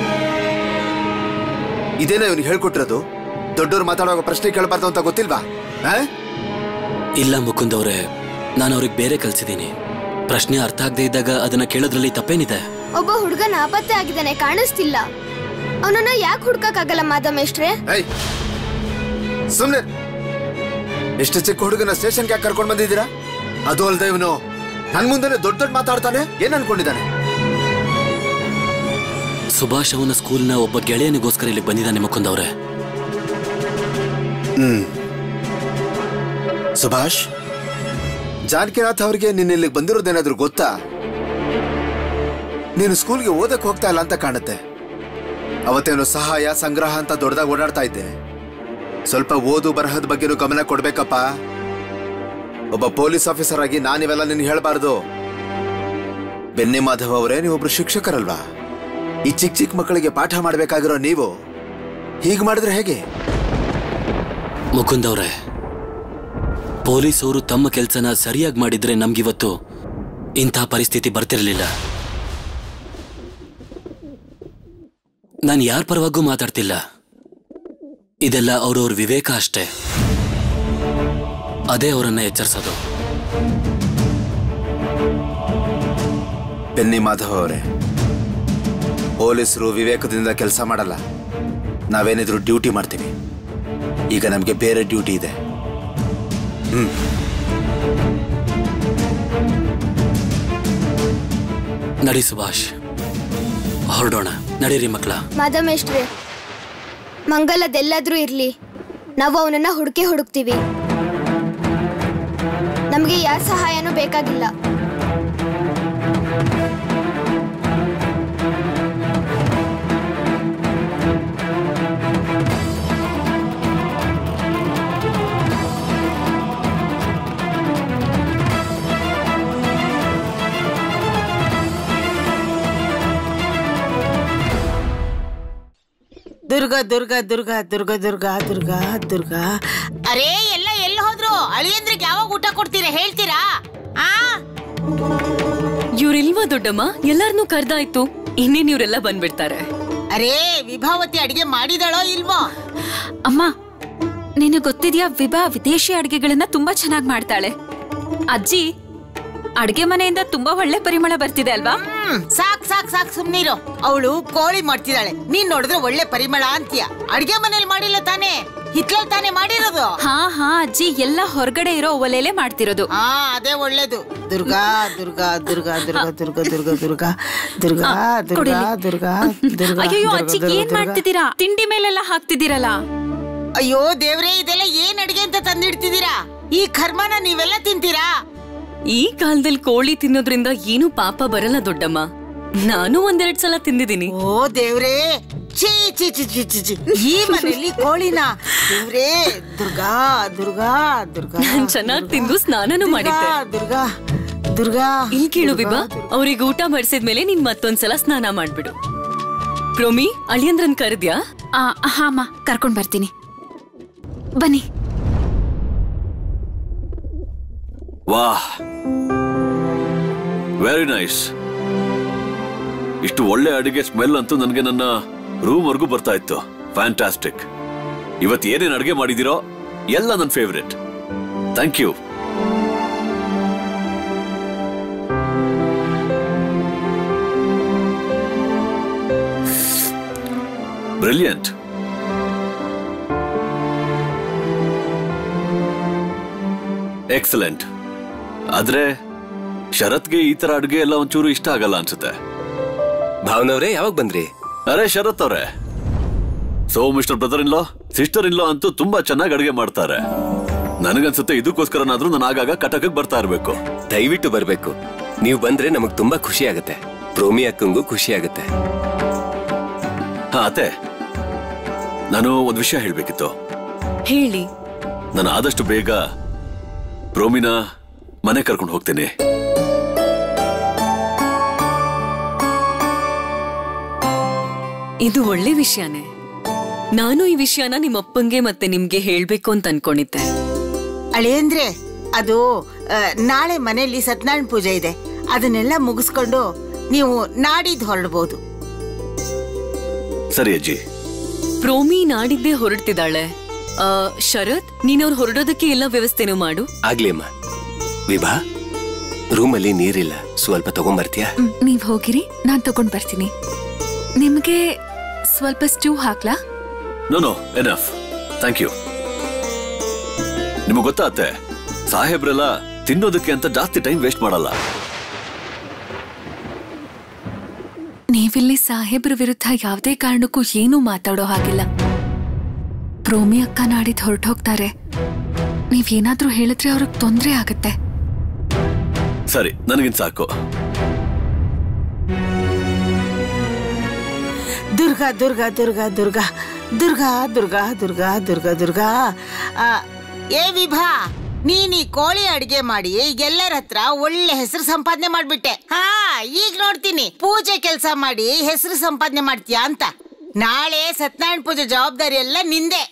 ಇದೇನ ಇವನಿಗೆ ಹೇಳ್ಕೊಟ್ಟಿರೋದು ದೊಡ್ಡವ್ರು ಮಾತಾಡುವಾಗ ಪ್ರಶ್ನೆ ಕೇಳಬಾರ್ದು ಅಂತ ಗೊತ್ತಿಲ್ವಾ ಆ? ಇಲ್ಲ ಮುಕುಂದ್ ಅವ್ರೆ ನಾನು ಅವ್ರಿಗೆ ಬೇರೆ ಕಲ್ಸಿದ್ದೀನಿ ಪ್ರಶ್ನೆ ಅರ್ಥ ಆಗದೆ ಇದ್ದಾಗ ಅದನ್ನ ಕೇಳೋದ್ರಲ್ಲಿ ತಪ್ಪೇನಿದೆ ಒಬ್ಬ ಹುಡುಗ ನಾಪತ್ತೆ ಆಗಿದ್ದಾನೆ ಕಾಣಿಸ್ತಿಲ್ಲ ಅವನನ್ನ ಯಾಕೆ ಹುಡ್ಕಕ್ಕಾಗಲ್ಲ ಮಾದಮೇಷ್ಟ್ರೆ ಏಯ್ ಸುಮ್ನೆ ಎಷ್ಟು ಚಿಕ್ಕ ಹುಡುಗನ ಸ್ಟೇಷನ್ಗೆ ಯಾಕೆ ಕರ್ಕೊಂಡ್ ಬಂದಿದ್ದೀರಾ ಅದು ಅಲ್ದೆ ಇವನು ನನ್ ಮುಂದೆನೆ ದೊಡ್ಡ ದೊಡ್ಡ ಮಾತಾಡ್ತಾನೆ ಏನ್ ಅನ್ಕೊಂಡಿದ್ದಾನೆ ಸುಭಾಷ್ ಅವನ ಸ್ಕೂಲ್ನ ಒಬ್ಬ ಗೆಳೆಯನಿಗೋಸ್ಕರ ಇಲ್ಲಿ ಬಂದಿದ್ದಾನೆ ಮುಕುಂದ್ ಅವ್ರೆ ಹ್ಮ್ ಸುಭಾಷ್ ಜಾನಕಿನಾಥ್ ಅವರಿಗೆ ನಿನ್ನ ಇಲ್ಲಿಗೆ ಬಂದಿರೋದೇನಾದ್ರೂ ಗೊತ್ತಾ ನೀನು ಸ್ಕೂಲ್ಗೆ ಓದಕ್ ಹೋಗ್ತಾ ಇಲ್ಲ ಅಂತ ಕಾಣುತ್ತೆ ಅವತ್ತೇನು ಸಹಾಯ ಸಂಗ್ರಹ ಅಂತ ದೊಡ್ಡದಾಗಿ ಓಡಾಡ್ತಾ ಇದ್ದೆ ಸ್ವಲ್ಪ ಓದು ಬರಹದ ಬಗ್ಗೆನೂ ಗಮನ ಕೊಡ್ಬೇಕಪ್ಪ ಒಬ್ಬ ಪೊಲೀಸ್ ಆಫೀಸರ್ ಆಗಿ ನಾನಿವೆಲ್ಲ ನಿನ್ಗೆ ಹೇಳಬಾರ್ದು ಬೆನ್ನೆ ಮಾಧವ್ ಅವರೇ ನೀವೊಬ್ರು ಶಿಕ್ಷಕರಲ್ವಾ ಈ ಚಿಕ್ಕ ಚಿಕ್ಕ ಮಕ್ಕಳಿಗೆ ಪಾಠ ಮಾಡ್ಬೇಕಾಗಿರೋ ನೀವು ಹೀಗೆ ಮಾಡಿದ್ರೆ ಹೇಗೆ ಮುಕುಂದ್ ಅವ್ರೆ ಪೊಲೀಸವರು ತಮ್ಮ ಕೆಲಸನ ಸರಿಯಾಗಿ ಮಾಡಿದ್ರೆ ನಮ್ಗಿವತ್ತು ಇಂಥ ಪರಿಸ್ಥಿತಿ ಬರ್ತಿರ್ಲಿಲ್ಲ ನಾನು ಯಾರ ಪರವಾಗೂ ಮಾತಾಡ್ತಿಲ್ಲ ಇದೆಲ್ಲ ಅವ್ರವ್ರ ವಿವೇಕ ಅಷ್ಟೇ ಅದೇ ಅವರನ್ನ ಎಚ್ಚರಿಸೋದು ಬೆನ್ನಿ ಮಾಧವ್ ಅವರೇ ಪೊಲೀಸರು ವಿವೇಕದಿಂದ ಕೆಲಸ ಮಾಡಲ್ಲ ನಾವೇನಿದ್ರು ಡ್ಯೂಟಿ ಮಾಡ್ತೀವಿ ಈಗ ನಮಗೆ ಬೇರೆ ಡ್ಯೂಟಿ ಇದೆ ಹ್ಮ್ ನಡಿ ಸುಭಾಷ್ ಹೊರಡೋಣ ನಡೀರಿ ಮಕ್ಕಳ ಮಾಧಮೇಶ್ವ್ರೆ ಮಂಗಲದೆಲ್ಲಾದ್ರೂ ಇರ್ಲಿ ನಾವು ಅವನನ್ನ ಹುಡುಕಿ ಹುಡುಕ್ತೀವಿ ನಮಗೆ ಯಾರ ಸಹಾಯನೂ ಬೇಕಾಗಿಲ್ಲ ದುರ್ಗಾ ದುರ್ಗಾ ದುರ್ಗಾ ದುರ್ಗಾ ದುರ್ಗಾ ದುರ್ಗಾ ದುರ್ಗಾ ಅರೇ ಎಲ್ಲ ಎಲ್ಲಿ ಹೋದ್ರು ಅಳಿಯಂದ್ರಿಗೆ ಯಾವಾಗ ಊಟ ಕೊಡ್ತೀರಾ ಹೇಳ್ತೀರಾ ಆ ಇವ್ರಿಲ್ವಾ ದೊಡ್ಡಮ್ಮ ಎಲ್ಲಾರನ್ನೂ ಕರ್ದಾಯ್ತು ಇನ್ನೇನ್ ಇವ್ರೆಲ್ಲ ಬಂದ್ಬಿಡ್ತಾರೆ ಅರೇ ವಿಭಾವತಿ ಅಡಿಗೆ ಮಾಡಿದಳೋ ಇಲ್ವೋ ಅಮ್ಮ ನಿನಗೆ ಗೊತ್ತಿದ್ಯಾ ವಿಭಾ ವಿದೇಶಿ ಅಡ್ಗೆಗಳನ್ನ ತುಂಬಾ ಚೆನ್ನಾಗಿ ಮಾಡ್ತಾಳೆ ಅಜ್ಜಿ ಅಡ್ಗೆ ಮನೆಯಿಂದ ತುಂಬಾ ಒಳ್ಳೆ ಪರಿಮಳ ಬರ್ತಿದೆ ಅಲ್ವಾ ಹ್ಮ್ ಸಾಕ್ ಸಾಕ್ ಸಾಕ್ ಸುಮ್ನಿರು ಅವಳು ಕೋಳಿ ಮಾಡ್ತಿದ್ದಾಳೆ ನೀನ್ ನೋಡಿದ್ರೆ ಒಳ್ಳೆ ಪರಿಮಳ ಅಂತೀಯ ಅಡ್ಗೆ ಮನೇಲಿ ಮಾಡಿಲ್ಲ ತಾನೇ ಹಿತ್ಲಲ್ ತಾನೇ ಮಾಡಿರೋದು ಹಾ ಹಾ ಅಜ್ಜಿ ಎಲ್ಲ ಹೊರಗಡೆ ಇರೋ ಒಲೆಲೆ ಮಾಡ್ತಿರೋದು ಹಾ ಅದೇ ಒಳ್ಳೇದು ದುರ್ಗಾ ದುರ್ಗಾ ದುರ್ಗಾ ದುರ್ಗಾ ದುರ್ಗಾ ದುರ್ಗಾ ದುರ್ಗಾ ದುರ್ಗಾ ದುರ್ಗಾ ದುರ್ಗಾ ದುರ್ಗಾ ಅಯ್ಯೋ ದುರ್ಗಾ, ಅಜ್ಜಿ ದುರ್ಗಾ, ಏನ್ ದುರ್ಗಾ. ಮಾಡ್ತಿದ್ದೀರಾ ತಿಂಡಿ ಮೇಲೆಲ್ಲ ಹಾಕ್ತಿದ್ದೀರಲ್ಲ ಅಯ್ಯೋ ದೇವ್ರೇ ಇದೆಲ್ಲ ಏನ್ ಅಡಿಗೆ ಅಂತ ತಂದಿಡ್ತಿದ್ದೀರಾ ಈ ಕರ್ಮನ ನೀವೆಲ್ಲ ತಿಂತೀರಾ ಈ ಕಾಲದಲ್ಲಿ ಕೋಳಿ ತಿನ್ನೋದ್ರಿಂದ ಏನು ಪಾಪ ಬರಲ್ಲ ದೊಡ್ಡಮ್ಮ ನಾನು ಒಂದೆರಡ್ ಸಲ ತಿಂದಿದ್ದೀನಿ ಓ ದೇವ್ರೇ ಛೀ ಛೀ ಛೀ ಛೀ ಛೀ ಛೀ ಈ ಮನೆಯಲ್ಲಿ ಕೋಳಿನ ದೇವ್ರೇ ದುರ್ಗಾ ದುರ್ಗಾ ದುರ್ಗಾ ನಾನ್ ಚೆನ್ನಾಗ್ ತಿಂದು ಸ್ನಾನನೂ ಮಾಡಿದ್ದೆ ದುರ್ಗಾ ದುರ್ಗಾ ಇಲ್ಲಿ ಕೇಳು ವಿಭಾ ಅವ್ರಿಗೆ ಊಟ ಮಾಡಿಸಿದ್ಮೇಲೆ ನೀನ್ ಮತ್ತೊಂದ್ಸಲ ಸ್ನಾನ ಮಾಡ್ಬಿಡು ಪ್ರೋಮಿ ಅಳಿಯಂದ್ರನ್ ಕರೆದ್ಯಾ ಆ, ಹಾ ಅಮ್ಮ ಕರ್ಕೊಂಡ್ ಬರ್ತೀನಿ ಬನ್ನಿ ವಾಹ್ ವೆರಿ ನೈಸ್ ಇಷ್ಟು ಒಳ್ಳೆ ಅಡಿಗೆ ಸ್ಮೆಲ್ ಅಂತೂ ನನಗೆ ನನ್ನ ರೂಮ್ ವರ್ಗೂ ಬರ್ತಾ ಇತ್ತು ಫ್ಯಾಂಟಾಸ್ಟಿಕ್ ಇವತ್ತು ಏನೇನ್ ಅಡಿಗೆ ಮಾಡಿದಿರೋ ಎಲ್ಲ ನನ್ನ favourite thank you brilliant excellent ಆದ್ರೆ ಶರತ್ಗೆ ಈ ತರ ಅಡ್ಗೆ ಎಲ್ಲ ಒಂಚೂರು ಇಷ್ಟ ಆಗಲ್ಲ ಅನ್ಸುತ್ತೆ ಭಾವನವ್ರೆ ಯಾವಾಗ ಬಂದ್ರಿ ಅರೆ ಶರತ್ ಅವ್ರೆ so mister brother in law sister in law ಅಂತೂ ತುಂಬಾ ಚೆನ್ನಾಗಿ ಅಡಿಗೆ ಮಾಡ್ತಾರೆ ನನಗನ್ಸುತ್ತೆ ಇದಕ್ಕೋಸ್ಕರನಾದ್ರೂ ನಾನು ಆಗಾಗ ಕಟಕಕ್ಕೆ ಬರ್ತಾ ಇರ್ಬೇಕು ದಯವಿಟ್ಟು ಬರ್ಬೇಕು ನೀವು ಬಂದ್ರೆ ನಮಗ್ ತುಂಬಾ ಖುಷಿ ಆಗತ್ತೆ ಪ್ರೋಮಿ ಅಕ್ಕಂಗೂ ಖುಷಿ ಆಗತ್ತೆ ಹಾ ಅತ್ತೆ ನಾನು ಒಂದ್ ವಿಷಯ ಹೇಳ್ಬೇಕಿತ್ತು ಹೇಳಿ ನಾನು ಆದಷ್ಟು ಬೇಗ ಪ್ರೋಮಿನ ಮನೆ ಕರ್ಕೊಂಡು ಹೋಗ್ತೇನೆ ಇದು ಒಳ್ಳೆ ವಿಷಯನೇ ನಾನು ಈ ವಿಷಯನ ನಿಮ್ಮ ಅಪ್ಪಂಗೆ ಮತ್ತೆ ನಿಮ್ಗೆ ಹೇಳ್ಬೇಕು ಅಂತ ಅನ್ಕೊಂಡಿದ್ದೆ ಅಳಿಯಂದ್ರೆ ಅದು ಆ, ನಾಳೆ ಮನೆಯಲ್ಲಿ ಸತ್ಯನಾರಾಯಣ ಪೂಜೆ ಇದೆ ಅದನ್ನೆಲ್ಲ ಮುಗಿಸ್ಕೊಂಡು ನೀವು ನಾಡಿದ್ದು ಹೊರಡ್ಬೋದು ಸರಿ ಅಜ್ಜಿ ಪ್ರೋಮಿ ನಾಡಿದ್ದೇ ಹೊರಡ್ತಿದ್ದಾಳೆ ಆ, ಶರತ್ ನೀನ್ ಅವ್ರು ಹೊರಡೋದಕ್ಕೆ ಎಲ್ಲ ವ್ಯವಸ್ಥೆನೂ ಮಾಡು ಆಗ್ಲಿ ಅಮ್ಮ ವಿಭಾ ರೂಮಲ್ಲಿ ನೀರಿಲ್ಲ ಸ್ವಲ್ಪ ತಗೊಂಬರ್ತೀಯಾ ಮ್, ನೀವ್ ಹೋಗಿರಿ ನಾನ್ ತಗೊಂಡ್ ಬರ್ತೀನಿ ನಿಮ್ಗೆ ಸ್ವಲ್ಪ ಸ್ಟೂ ಹಾಕ್ಲಾ no no enough thank you ನಿಮಗೆ ಗೊತ್ತಾತ್ತೆ ಸಾಹೇಬ್ರೆಲ್ಲ ತಿನ್ನೋದಕ್ಕೆ ಅಂತ ಜಾಸ್ತಿ ಟೈಮ್ ವೇಸ್ಟ್ ಮಾಡಲ್ಲ ನೀವಿಲ್ಲಿ ಸಾಹೇಬ್ರ ವಿರುದ್ಧ ಯಾವುದೇ ಕಾರಣಕ್ಕೂ ಏನೂ ಮಾತಾಡೋ ಹಾಗಿಲ್ಲ ಪ್ರೋಮಿ ಅಕ್ಕ ನಾಡಿದ್ ಹೊರಟೋಗ್ತಾರೆ ನೀವೇನಾದ್ರೂ ಹೇಳಿದ್ರೆ ಅವ್ರಿಗೆ ತೊಂದ್ರೆ ಆಗತ್ತೆ ಸರಿ ನನಗಿನ್ ಸಾಕು ದುರ್ಗಾ ದುರ್ಗಾ ದುರ್ಗಾ ದುರ್ಗಾ ದುರ್ಗಾ ದುರ್ಗಾ ದುರ್ಗಾ ದುರ್ಗಾ ದುರ್ಗಾ ಆ, ಏ ವಿಭಾ ನೀನ್ ಈ ಕೋಳಿ ಅಡಿಗೆ ಮಾಡಿ ಈಗ ಎಲ್ಲರ ಹತ್ರ ಒಳ್ಳೆ ಹೆಸರು ಸಂಪಾದನೆ ಮಾಡ್ಬಿಟ್ಟೆ ಹಾ ಈಗ ನೋಡ್ತೀನಿ ಪೂಜೆ ಕೆಲಸ ಮಾಡಿ ಹೆಸರು ಸಂಪಾದನೆ ಮಾಡ್ತೀಯಾ ಅಂತ ನಾಳೆ ಸತ್ಯನಾರಾಯಣ ಪೂಜೆ ಜವಾಬ್ದಾರಿ ಎಲ್ಲ ನಿಂದೆ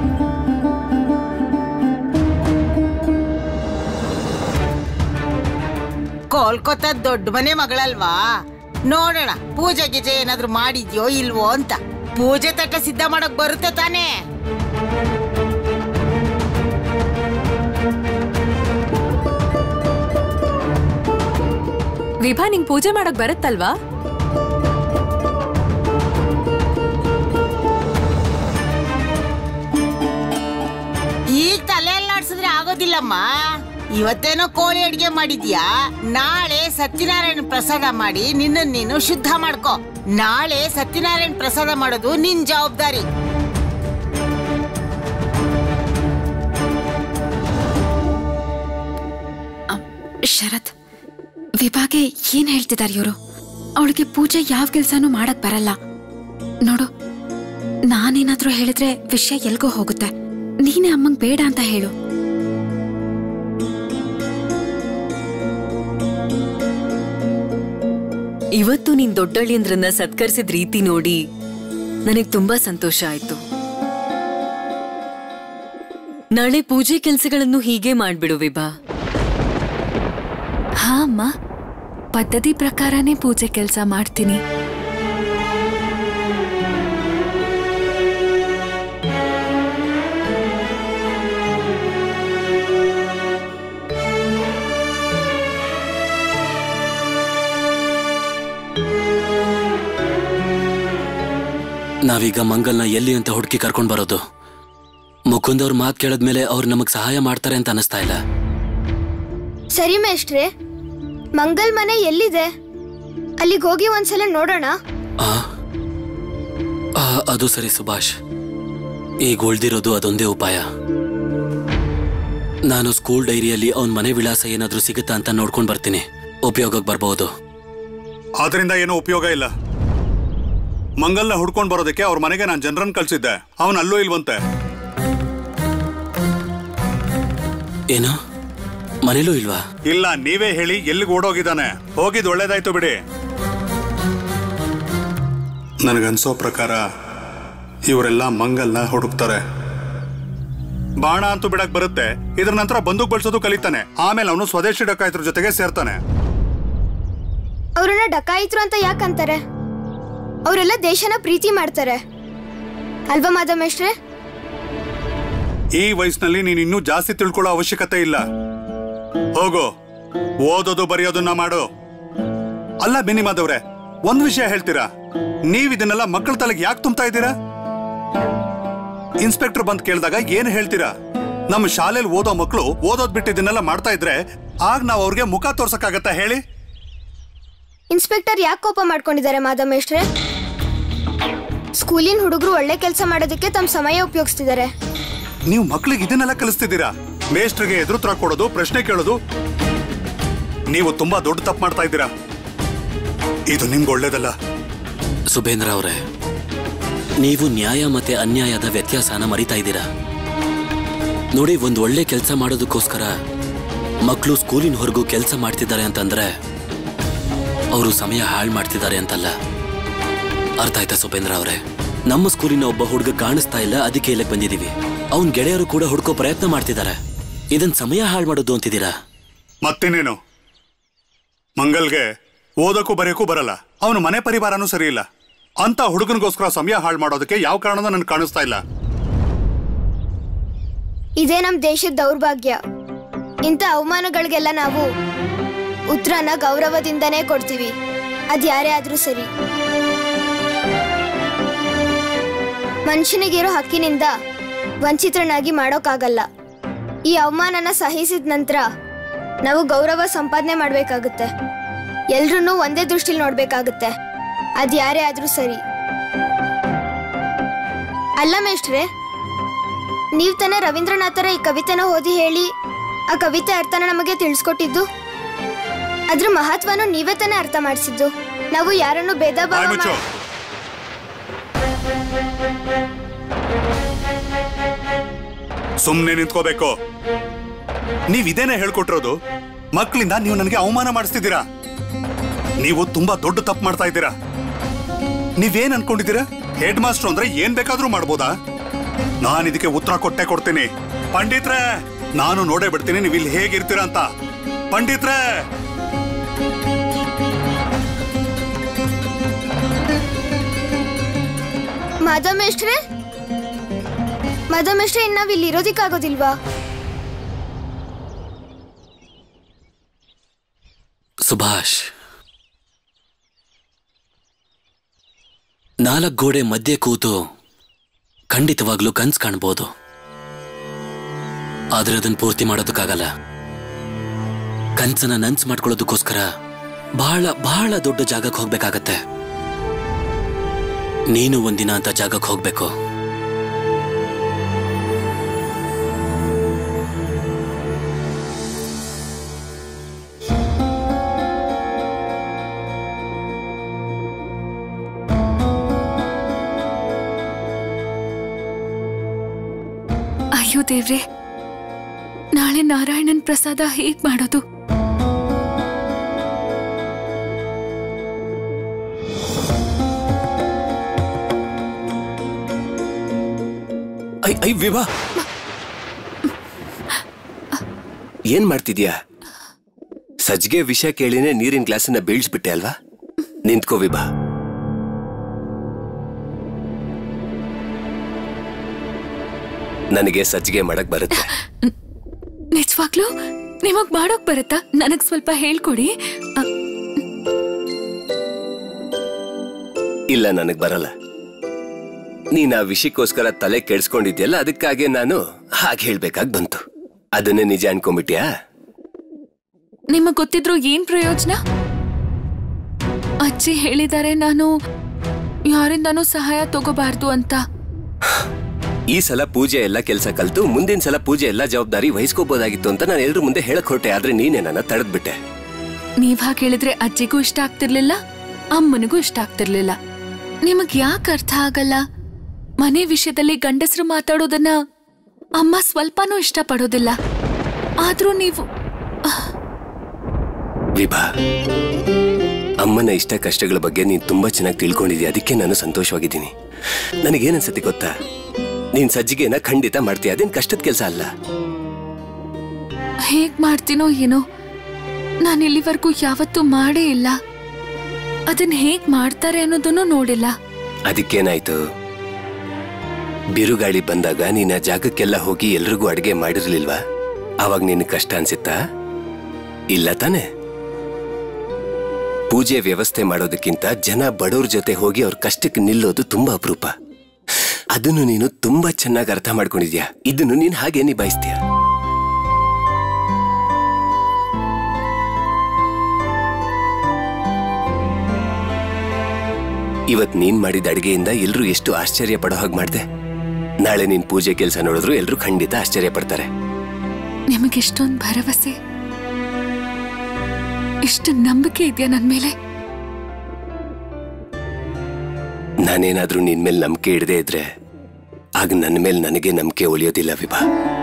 ಕೋಲ್ಕತ್ತಾ ದೊಡ್ಡ ಮನೆ ಮಗಳಲ್ವಾ ನೋಡೋಣ ಪೂಜೆ ಗೀಜೆ ಏನಾದ್ರೂ ಮಾಡಿದ್ಯೋ ಇಲ್ವೋ ಅಂತ ಪೂಜೆ ತಟ್ಟ ಸಿದ್ಧ ಮಾಡಕ್ ಬರುತ್ತೆ ತಾನೇ ವಿಭಾ ನಿಂಗ್ ಪೂಜೆ ಮಾಡಕ್ ಬರುತ್ತಲ್ವಾ ಈಗ ತಲೆ ಅಲ್ಲಾಡ್ಸಿದ್ರೆ ಆಗೋದಿಲ್ಲಮ್ಮ ಇವತ್ತೇನೋ ಕೋಳಿ ಅಡಿಗೆ ಮಾಡಿದ್ಯಾ ನಾಳೆ ಸತ್ಯನಾರಾಯಣ ಪ್ರಸಾದ ಮಾಡಿ ನಿನ್ನ ನೀನು ಶುದ್ಧ ಮಾಡ್ಕೋ ನಾಳೆ ಸತ್ಯನಾರಾಯಣ ಪ್ರಸಾದ ಮಾಡೋದು ನಿನ್ ಜವಾಬ್ದಾರಿ ಶರತ್ ವಿಭಾಗೆ ಏನ್ ಹೇಳ್ತಿದಾರೆ ಇವರು ಅವಳಿಗೆ ಪೂಜೆ ಯಾವ ಕೆಲ್ಸಾನು ಮಾಡಕ್ ಬರಲ್ಲ ನೋಡು ನಾನೇನಾದ್ರೂ ಹೇಳಿದ್ರೆ ವಿಷಯ ಎಲ್ಗೋ ಹೋಗುತ್ತೆ ನೀನೇ ಅಮ್ಮಂಗ್ ಬೇಡ ಅಂತ ಹೇಳು ಇವತ್ತು ನೀನ್ ದೊಡ್ಡಳಿಯಂದ್ರನ್ನ ಸತ್ಕರಿಸಿದ ರೀತಿ ನೋಡಿ ನನಗ್ ತುಂಬಾ ಸಂತೋಷ ಆಯ್ತು ನಾಳೆ ಪೂಜೆ ಕೆಲ್ಸಗಳನ್ನು ಹೀಗೆ ಮಾಡ್ಬಿಡು ವಿಭಾ ಹಾ ಅಮ್ಮ ಪದ್ಧತಿ ಪ್ರಕಾರನೇ ಪೂಜೆ ಕೆಲಸ ಮಾಡ್ತೀನಿ ನಾವೀಗ ಮಂಗಲ್ನ ಎಲ್ಲಿ ಅಂತ ಹುಡುಕಿ ಕರ್ಕೊಂಡ್ ಬರೋದು ಮುಕುಂದ್ ಅವ್ರ ಮಾತು ಕೇಳಿದ್ಮೇಲೆ ಅವ್ರು ನಮಗ್ ಸಹಾಯ ಮಾಡ್ತಾರೆ ಅಂತ ಅನಿಸ್ತಾ ಇಲ್ಲ ಸರಿ ಮೇಷ್ಟ್ರೆ ಮಂಗಲ್ ಮನೆ ಎಲ್ಲಿದೆ ಅಲ್ಲಿಗೆ ಹೋಗಿ ಒಂದ್ಸಲ ನೋಡೋಣ ಆ? ಆ, ಅದು ಸರಿ ಸುಭಾಷ್ ಈಗ ಉಳ್ದಿರೋದು ಅದೊಂದೇ ಉಪಾಯ ನಾನು ಸ್ಕೂಲ್ ಡೈರಿಯಲ್ಲಿ ಅವನ್ ಮನೆ ವಿಳಾಸ ಏನಾದ್ರೂ ಸಿಗುತ್ತಾ ಅಂತ ನೋಡ್ಕೊಂಡ್ ಬರ್ತೀನಿ ಉಪಯೋಗಕ್ಕೆ ಬರ್ಬಹುದು ಅದರಿಂದ ಏನೂ ಉಪಯೋಗ ಇಲ್ಲ ಮಂಗಲ್ನ ಹುಡ್ಕೊಂಡ್ ಬರೋದಕ್ಕೆ ಅವ್ರ ಮನೆಗೆ ನಾನು ಜನರನ್ನ ಕಳ್ಸಿದ್ದೆ ಅವನ್ ಅಲ್ಲೂ ಇಲ್ವಂತೆ ಏನು ಮನೇಲೂ ಇಲ್ವಾ ಇಲ್ಲ ನೀವೇ ಹೇಳಿ ಎಲ್ಲಿಗೆ ಓಡೋಗಿದ್ದಾನೆ ಹೋಗಿದ್ ಒಳ್ಳೇದಾಯ್ತು ಬಿಡಿ ನನಗನ್ಸೋ ಪ್ರಕಾರ ಇವರೆಲ್ಲ ಮಂಗಲ್ನ ಹುಡುಕ್ತಾರೆ ಬಾಣ ಅಂತೂ ಬಿಡಕ್ ಬರುತ್ತೆ ಇದ್ರ ನಂತರ ಬಂದೂಕ್ ಬಳಸೋದು ಕಲಿತಾನೆ ಆಮೇಲೆ ಅವನು ಸ್ವದೇಶಿ ಡಕಾಯಿತರ ಜೊತೆಗೆ ಸೇರ್ತಾನೆ ಅವ್ರನ್ನ ಡಕಾಯಿತ್ರು ಅಂತ ಯಾಕಂತಾರೆ ಅವರೆಲ್ಲ ದೇಶನ ಪ್ರೀತಿ ಮಾಡ್ತಾರೆ ಅಲ್ವಾ ಮಾಧವ ಮೇಷ್ಟ್ರೆ ಈ ವಯಸ್ಸಿನಲ್ಲಿ ನೀನು ಇನ್ನೂ ಜಾಸ್ತಿ ತಿಳ್ಕೊಳ್ಳೋ ಅವಶ್ಯಕತೆ ಇಲ್ಲ ಹೋಗು ಓದೋದು ಬರೆಯೋದನ್ನ ಮಾಡು ಅಲ್ಲ ಬೆನಿಮಾದವ್ರೆ ಒಂದ್ ವಿಷಯ ಹೇಳ್ತೀರಾ ನೀವ್ ಇದನ್ನೆಲ್ಲ ಮಕ್ಕಳ ತಲೆಗೆ ಯಾಕೆ ತುಂಬ್ತಾ ಇದ್ದೀರಾ ಇನ್ಸ್ಪೆಕ್ಟರ್ ಬಂದ್ ಕೇಳಿದಾಗ ಏನ್ ಹೇಳ್ತೀರಾ ನಮ್ಮ ಶಾಲೆಯಲ್ಲಿ ಓದೋ ಮಕ್ಕಳು ಓದೋದ್ ಬಿಟ್ಟು ಇದನ್ನೆಲ್ಲ ಮಾಡ್ತಾ ಇದ್ರೆ ಆಗ ನಾವು ಅವ್ರಿಗೆ ಮುಖ ತೋರ್ಸಕ್ಕಾಗತ್ತಾ ಹೇಳಿ ಇನ್ಸ್ಪೆಕ್ಟರ್ ಯಾಕೆ ಕೋಪ ಮಾಡ್ಕೊಂಡಿದ್ದಾರೆ ಮಾಧವ ಮೇಷ್ಟ್ರೆ ಸ್ಕೂಲಿನ ಹುಡುಗರು ಒಳ್ಳೆ ಕೆಲಸ ಮಾಡೋದಕ್ಕೆ ತಮ್ಮ ಸಮಯ ಉಪಯೋಗಿಸ್ತಿದ್ದಾರೆ ನೀವು ಮಕ್ಕಳಿಗೆ ಇದನ್ನೆಲ್ಲ ಕಲಿಸ್ತಿದ್ದೀರಾ ಮೇಷ್ಟ್ರಿಗೆ ಎದುರುತ್ರ ಕೊಡೋದು ಪ್ರಶ್ನೆ ಕೇಳೋದು ನೀವು ತುಂಬಾ ದೊಡ್ಡ ತಪ್ಪು ಮಾಡ್ತಾ ಇದ್ದೀರಾ ಇದು ನಿಮ್ಗೆ ಒಳ್ಳೇದಲ್ಲ ಸುಬೇಂದ್ರ ಅವರೇ ನೀವು ನ್ಯಾಯ ಮತ್ತೆ ಅನ್ಯಾಯದ ವ್ಯತ್ಯಾಸನ ಮರಿತಾ ಇದ್ದೀರಾ ನೋಡಿ ಒಂದು ಒಳ್ಳೆ ಕೆಲಸ ಮಾಡೋದಕ್ಕೋಸ್ಕರ ಮಕ್ಕಳು ಸ್ಕೂಲಿನ ಹೊರಗೂ ಕೆಲಸ ಮಾಡ್ತಿದ್ದಾರೆ ಅಂತಂದ್ರೆ ಅವರು ಸಮಯ ಹಾಳು ಮಾಡ್ತಿದ್ದಾರೆ ಅಂತಲ್ಲ ಅರ್ಥ ಆಯ್ತಾ ಸುಬೇಂದ್ರ ಅವರೇ ನಮ್ಮ ಸ್ಕೂಲಿನ ಒಬ್ಬ ಹುಡುಗ ಕಾಣಿಸ್ತಾ ಇಲ್ಲ ಅದಕ್ಕೆ ಇಲ್ಲಿಗೆ ಬಂದಿದೀವಿ ಅವನ್ ಗೆಳೆಯರು ಕೂಡ ಹುಡ್ಕೋ ಪ್ರಯತ್ನ ಮಾಡ್ತಿದ್ದಾರೆ ಇದನ್ ಸಮಯ ಹಾಳು ಮಾಡೋದು ಅಂತಿದ್ದೀರಾ ಮತ್ತಿನ್ನೇನು ಮಂಗಲ್ಗೆ ಓದಕ್ಕೂ ಬರೆಯಕ್ಕೂ ಬರಲ್ಲ ಅವನು ಮನೆ ಪರಿವಾರನೂ ಸರಿ ಇಲ್ಲ ಅಂತ ಹುಡುಗನಿಗೋಸ್ಕರ ಸಮಯ ಹಾಳು ಮಾಡೋದಕ್ಕೆ ಯಾವ ಕಾರಣನೂ ನನ್ಗೆ ಕಾಣಿಸ್ತಾ ಇಲ್ಲ ಇದೇ ನಮ್ಮ ದೇಶದ ದೌರ್ಭಾಗ್ಯ ಇಂಥ ಅವಮಾನಗಳಿಗೆಲ್ಲ ನಾವು ಉತ್ತರನ ಗೌರವದಿಂದನೇ ಕೊಡ್ತೀವಿ ಅದ್ ಯಾರೇ ಆದ್ರೂ ಸರಿ ಮನುಷ್ಯನಿಗಿರೋ ಹಕ್ಕಿನಿಂದ ವಂಚಿತನಾಗಿ ಮಾಡೋಕ್ಕಾಗಲ್ಲ ಈ ಅವಮಾನನ ಸಹಿಸಿದ ನಂತರ ನಾವು ಗೌರವ ಸಂಪಾದನೆ ಮಾಡ್ಬೇಕಾಗುತ್ತೆ ಎಲ್ರೂ ಒಂದೇ ದೃಷ್ಟಿಲಿ ನೋಡ್ಬೇಕಾಗುತ್ತೆ ಅದ್ ಯಾರೇ ಆದ್ರೂ ಸರಿ ಅಲ್ಲ ಮೇಷ್ಟ್ರೆ ನೀವ್ ತಾನೇ ರವೀಂದ್ರನಾಥರ ಈ ಕವಿತೆನ ಓದಿ ಹೇಳಿ ಆ ಕವಿತೆ ಅರ್ಥನ ನಮಗೆ ತಿಳಿಸ್ಕೊಟ್ಟಿದ್ದು ಅದ್ರ ಮಹತ್ವನು ನೀವೇ ತಾನೇ ಅರ್ಥ ಮಾಡಿಸಿದ್ದು ನಾವು ಯಾರನ್ನು ಭೇದ ಭಾವ ಬಾಯ್ ಮುಚ್ಚು. ಮಾಡ್- ಸುಮ್ನೆ ನಿಂತ್ಕೋಬೇಕು ನೀವ್ ಇದೇನೆ ಹೇಳ್ಕೊಟ್ಟಿರೋದು ಮಕ್ಕಳಿಂದ ನೀವು ನನಗೆ ಅವಮಾನ ಮಾಡಿಸ್ತಿದ್ದೀರಾ ನೀವು ತುಂಬಾ ದೊಡ್ಡ ತಪ್ಪು ಮಾಡ್ತಾ ಇದ್ದೀರಾ ನೀವೇನ್ ಅನ್ಕೊಂಡಿದ್ದೀರಾ ಹೆಡ್ ಮಾಸ್ಟರ್ ಅಂದ್ರೆ ಏನ್ ಬೇಕಾದ್ರೂ ಮಾಡ್ಬೋದಾ ನಾನು ಇದಕ್ಕೆ ಉತ್ತರ ಕೊಟ್ಟೆ ಕೊಡ್ತೀನಿ ಪಂಡಿತ್ರೆ ನಾನು ನೋಡೇ ಬಿಡ್ತೀನಿ ನೀವು ಇಲ್ಲಿ ಹೇಗಿರ್ತೀರಾ ಅಂತ ಪಂಡಿತ್ರೆ ಮಾಧವ ಮೇಷ್ಟ್ರೆ ಮಾಧವ ಮೇಷ್ಟ್ರೆ ಇನ್ ನಾವ್ ಇಲ್ಲಿ ಇರೋದಿಕ್ಕಾಗೋದಿಲ್ವಾ ಸುಭಾಷ್ ನಾಲ್ಕು ಗೋಡೆ ಮಧ್ಯೆ ಕೂತು ಖಂಡಿತವಾಗ್ಲೂ ಕನ್ಸ್ ಕಾಣ್ಬೋದು ಆದ್ರೆ ಅದನ್ನ ಪೂರ್ತಿ ಮಾಡೋದಕ್ಕಾಗಲ್ಲ ಕನ್ಸನ್ನ ನನ್ಸ್ ಮಾಡ್ಕೊಳ್ಳೋದಕ್ಕೋಸ್ಕರ ಬಹಳ ಬಹಳ ದೊಡ್ಡ ಜಾಗಕ್ಕೆ ಹೋಗ್ಬೇಕಾಗತ್ತೆ ನೀನು ಒಂದಿನ ಅಂತ ಜಾಗಕ್ಕೆ ಹೋಗ್ಬೇಕು ಅಯ್ಯೋ ದೇವ್ರೆ ನಾಳೆ ನಾರಾಯಣನ್ ಪ್ರಸಾದ ಹೇಗ್ ಮಾಡೋದು ಐ ಐ ವಿಭಾ ಏನ್ ಮಾಡ್ತಿದ್ಯಾ ಸಜ್ಗೆ ವಿಷಯ ಕೇಳಿನೇ ನೀರಿನ ಗ್ಲಾಸನ್ನ ಬೀಳ್ಸ್ಬಿಟ್ಟೆ ಅಲ್ವಾ ನಿಂತ್ಕೋ ವಿಭಾ ನನಗೆ ಸಜ್ಜಿಗೆ ಮಾಡಕ್ ಬರುತ್ತೆ ನಿಜವಾಗ್ಲೂ ನಿಮಗ್ ಮಾಡೋಕ್ ಬರುತ್ತಾ ನನಗ್ ಸ್ವಲ್ಪ ಹೇಳ್ಕೊಡಿ ಅ, ಇಲ್ಲ ನನಗ್ ಬರಲ್ಲ ನೀನ್ ಆ ವಿಷಯಕ್ಕೋಸ್ಕರ ತಲೆ ಕೆಡ್ಸ್ಕೊಂಡಿದ್ಯಲ್ಲ ಅದಕ್ಕಾಗಿ ನಾನು ಹಾಗೆ ಹೇಳ್ಬೇಕಾಗ್ ಬಂತು ಅದನ್ನೇ ನಿಜ ಅನ್ಕೊಂಡ್ಬಿಟ್ಯಾ ನಿಮಗ್ ಗೊತ್ತಿದ್ರು ಏನ್ ಪ್ರಯೋಜನ ಅಜ್ಜಿ ಹೇಳಿದ್ದಾರೆ ನಾನು ಯಾರಿಂದಾನೂ ಸಹಾಯ ತಗೋಬಾರ್ದು ಅಂತ ಈ ಸಲ ಪೂಜೆ ಎಲ್ಲ ಕೆಲಸ ಕಲ್ತು ಮುಂದಿನ ಸಲ ಪೂಜೆ ಎಲ್ಲ ಜವಾಬ್ದಾರಿ ವಹಿಸ್ಕೋಬಹುದಾಗಿತ್ತು ಅಂತ ನಾನು ಎಲ್ರ ಮುಂದೆ ಹೇಳಕ್ ಹೊರಟೆ ಆದ್ರೆ ನೀನೇ ನನ್ನ ತಡೆದ್ಬಿಟ್ಟೆ ನೀವ್ ಹಾಗೆ ಹೇಳಿದ್ರೆ ಅಜ್ಜಿಗೂ ಇಷ್ಟ ಆಗ್ತಿರ್ಲಿಲ್ಲ ಅಮ್ಮನಿಗೂ ಇಷ್ಟ ಆಗ್ತಿರ್ಲಿಲ್ಲ ನಿಮಗ್ ಯಾಕೆ ಅರ್ಥ ಆಗಲ್ಲ ಮನೆ ವಿಷಯದಲ್ಲಿ ಗಂಡಸರು ಮಾತಾಡೋದನ್ನ ಅಮ್ಮ ಸ್ವಲ್ಪನೂ ಇಷ್ಟ ಪಡೋದಿಲ್ಲ ಆದ್ರೂ ನೀವು ವಿಭಾ ಅಮ್ಮನ ಇಷ್ಟ ಕಷ್ಟಗಳ ಬಗ್ಗೆ ನೀನ್ ತುಂಬಾ ಚೆನ್ನಾಗಿ ತಿಳ್ಕೊಂಡಿದ್ಯಾ ಅದಕ್ಕೆ ನಾನು ಸಂತೋಷವಾಗಿದ್ದೀನಿ ನನಗೇನನ್ಸತಿ ಗೊತ್ತಾ ನೀನ್ ಸಜ್ಜಿಗೆನ ಖಂಡಿತ ಮಾಡ್ತೀಯ ಅದೇನ್ ಕಷ್ಟದ ಕೆಲಸ ಅಲ್ಲ ಹೇಗ್ ಮಾಡ್ತೀನೋ ಏನೋ ನಾನು ಇಲ್ಲಿವರೆಗೂ ಯಾವತ್ತೂ ಮಾಡೇ ಇಲ್ಲ ಅದನ್ನ ಹೇಗ್ ಮಾಡ್ತಾರೆ ಅನ್ನೋದನ್ನು ನೋಡಿಲ್ಲ ಅದಕ್ಕೇನಾಯ್ತು ಬಿರುಗಾಳಿ ಬಂದಾಗ ನೀನ್ ಆ ಜಾಗಕ್ಕೆಲ್ಲ ಹೋಗಿ ಎಲ್ರಿಗೂ ಅಡಿಗೆ ಮಾಡಿರ್ಲಿಲ್ವಾ ಅವಾಗ ನಿನ್ ಕಷ್ಟ ಅನ್ಸಿತ್ತಾ ಇಲ್ಲ ತಾನೆ ಪೂಜೆ ವ್ಯವಸ್ಥೆ ಮಾಡೋದಕ್ಕಿಂತ ಜನ ಬಡವ್ರ ಜೊತೆ ಹೋಗಿ ಅವ್ರ ಕಷ್ಟಕ್ಕೆ ನಿಲ್ಲೋದು ತುಂಬಾ ಅಪರೂಪ ಅದನ್ನು ನೀನು ತುಂಬಾ ಚೆನ್ನಾಗಿ ಅರ್ಥ ಮಾಡ್ಕೊಂಡಿದ್ಯಾ ಇದನ್ನು ನೀನ್ ಹಾಗೆ ನಿಭಾಯಿಸ್ತೀಯ ಇವತ್ ನೀನ್ ಮಾಡಿದ ಅಡಿಗೆಯಿಂದ ಎಲ್ರು ಎಷ್ಟು ಆಶ್ಚರ್ಯ ಪಡೋ ಹಾಗೆ ಮಾಡ್ದೆ ನಾಳೆ ನೀನ್ ಪೂಜೆ ಕೆಲಸ ನೋಡಿದ್ರು ಎಲ್ರು ಖಂಡಿತ ಆಶ್ಚರ್ಯ ಪಡ್ತಾರೆ ನಿಮಗೆಷ್ಟೊಂದು ಭರವಸೆ ಎಷ್ಟು ನಂಬಿಕೆ ಇದೆಯಾ ನನ್ ಮೇಲೆ ನಾನೇನಾದ್ರೂ ನಿನ್ ಮೇಲೆ ನಂಬಿಕೆ ಇಡದೆ ಇದ್ರೆ ಆಗ ನನ್ನ ಮೇಲೆ ನನಗೆ ನಂಬಿಕೆ ಉಳಿಯೋದಿಲ್ಲ ವಿಭಾ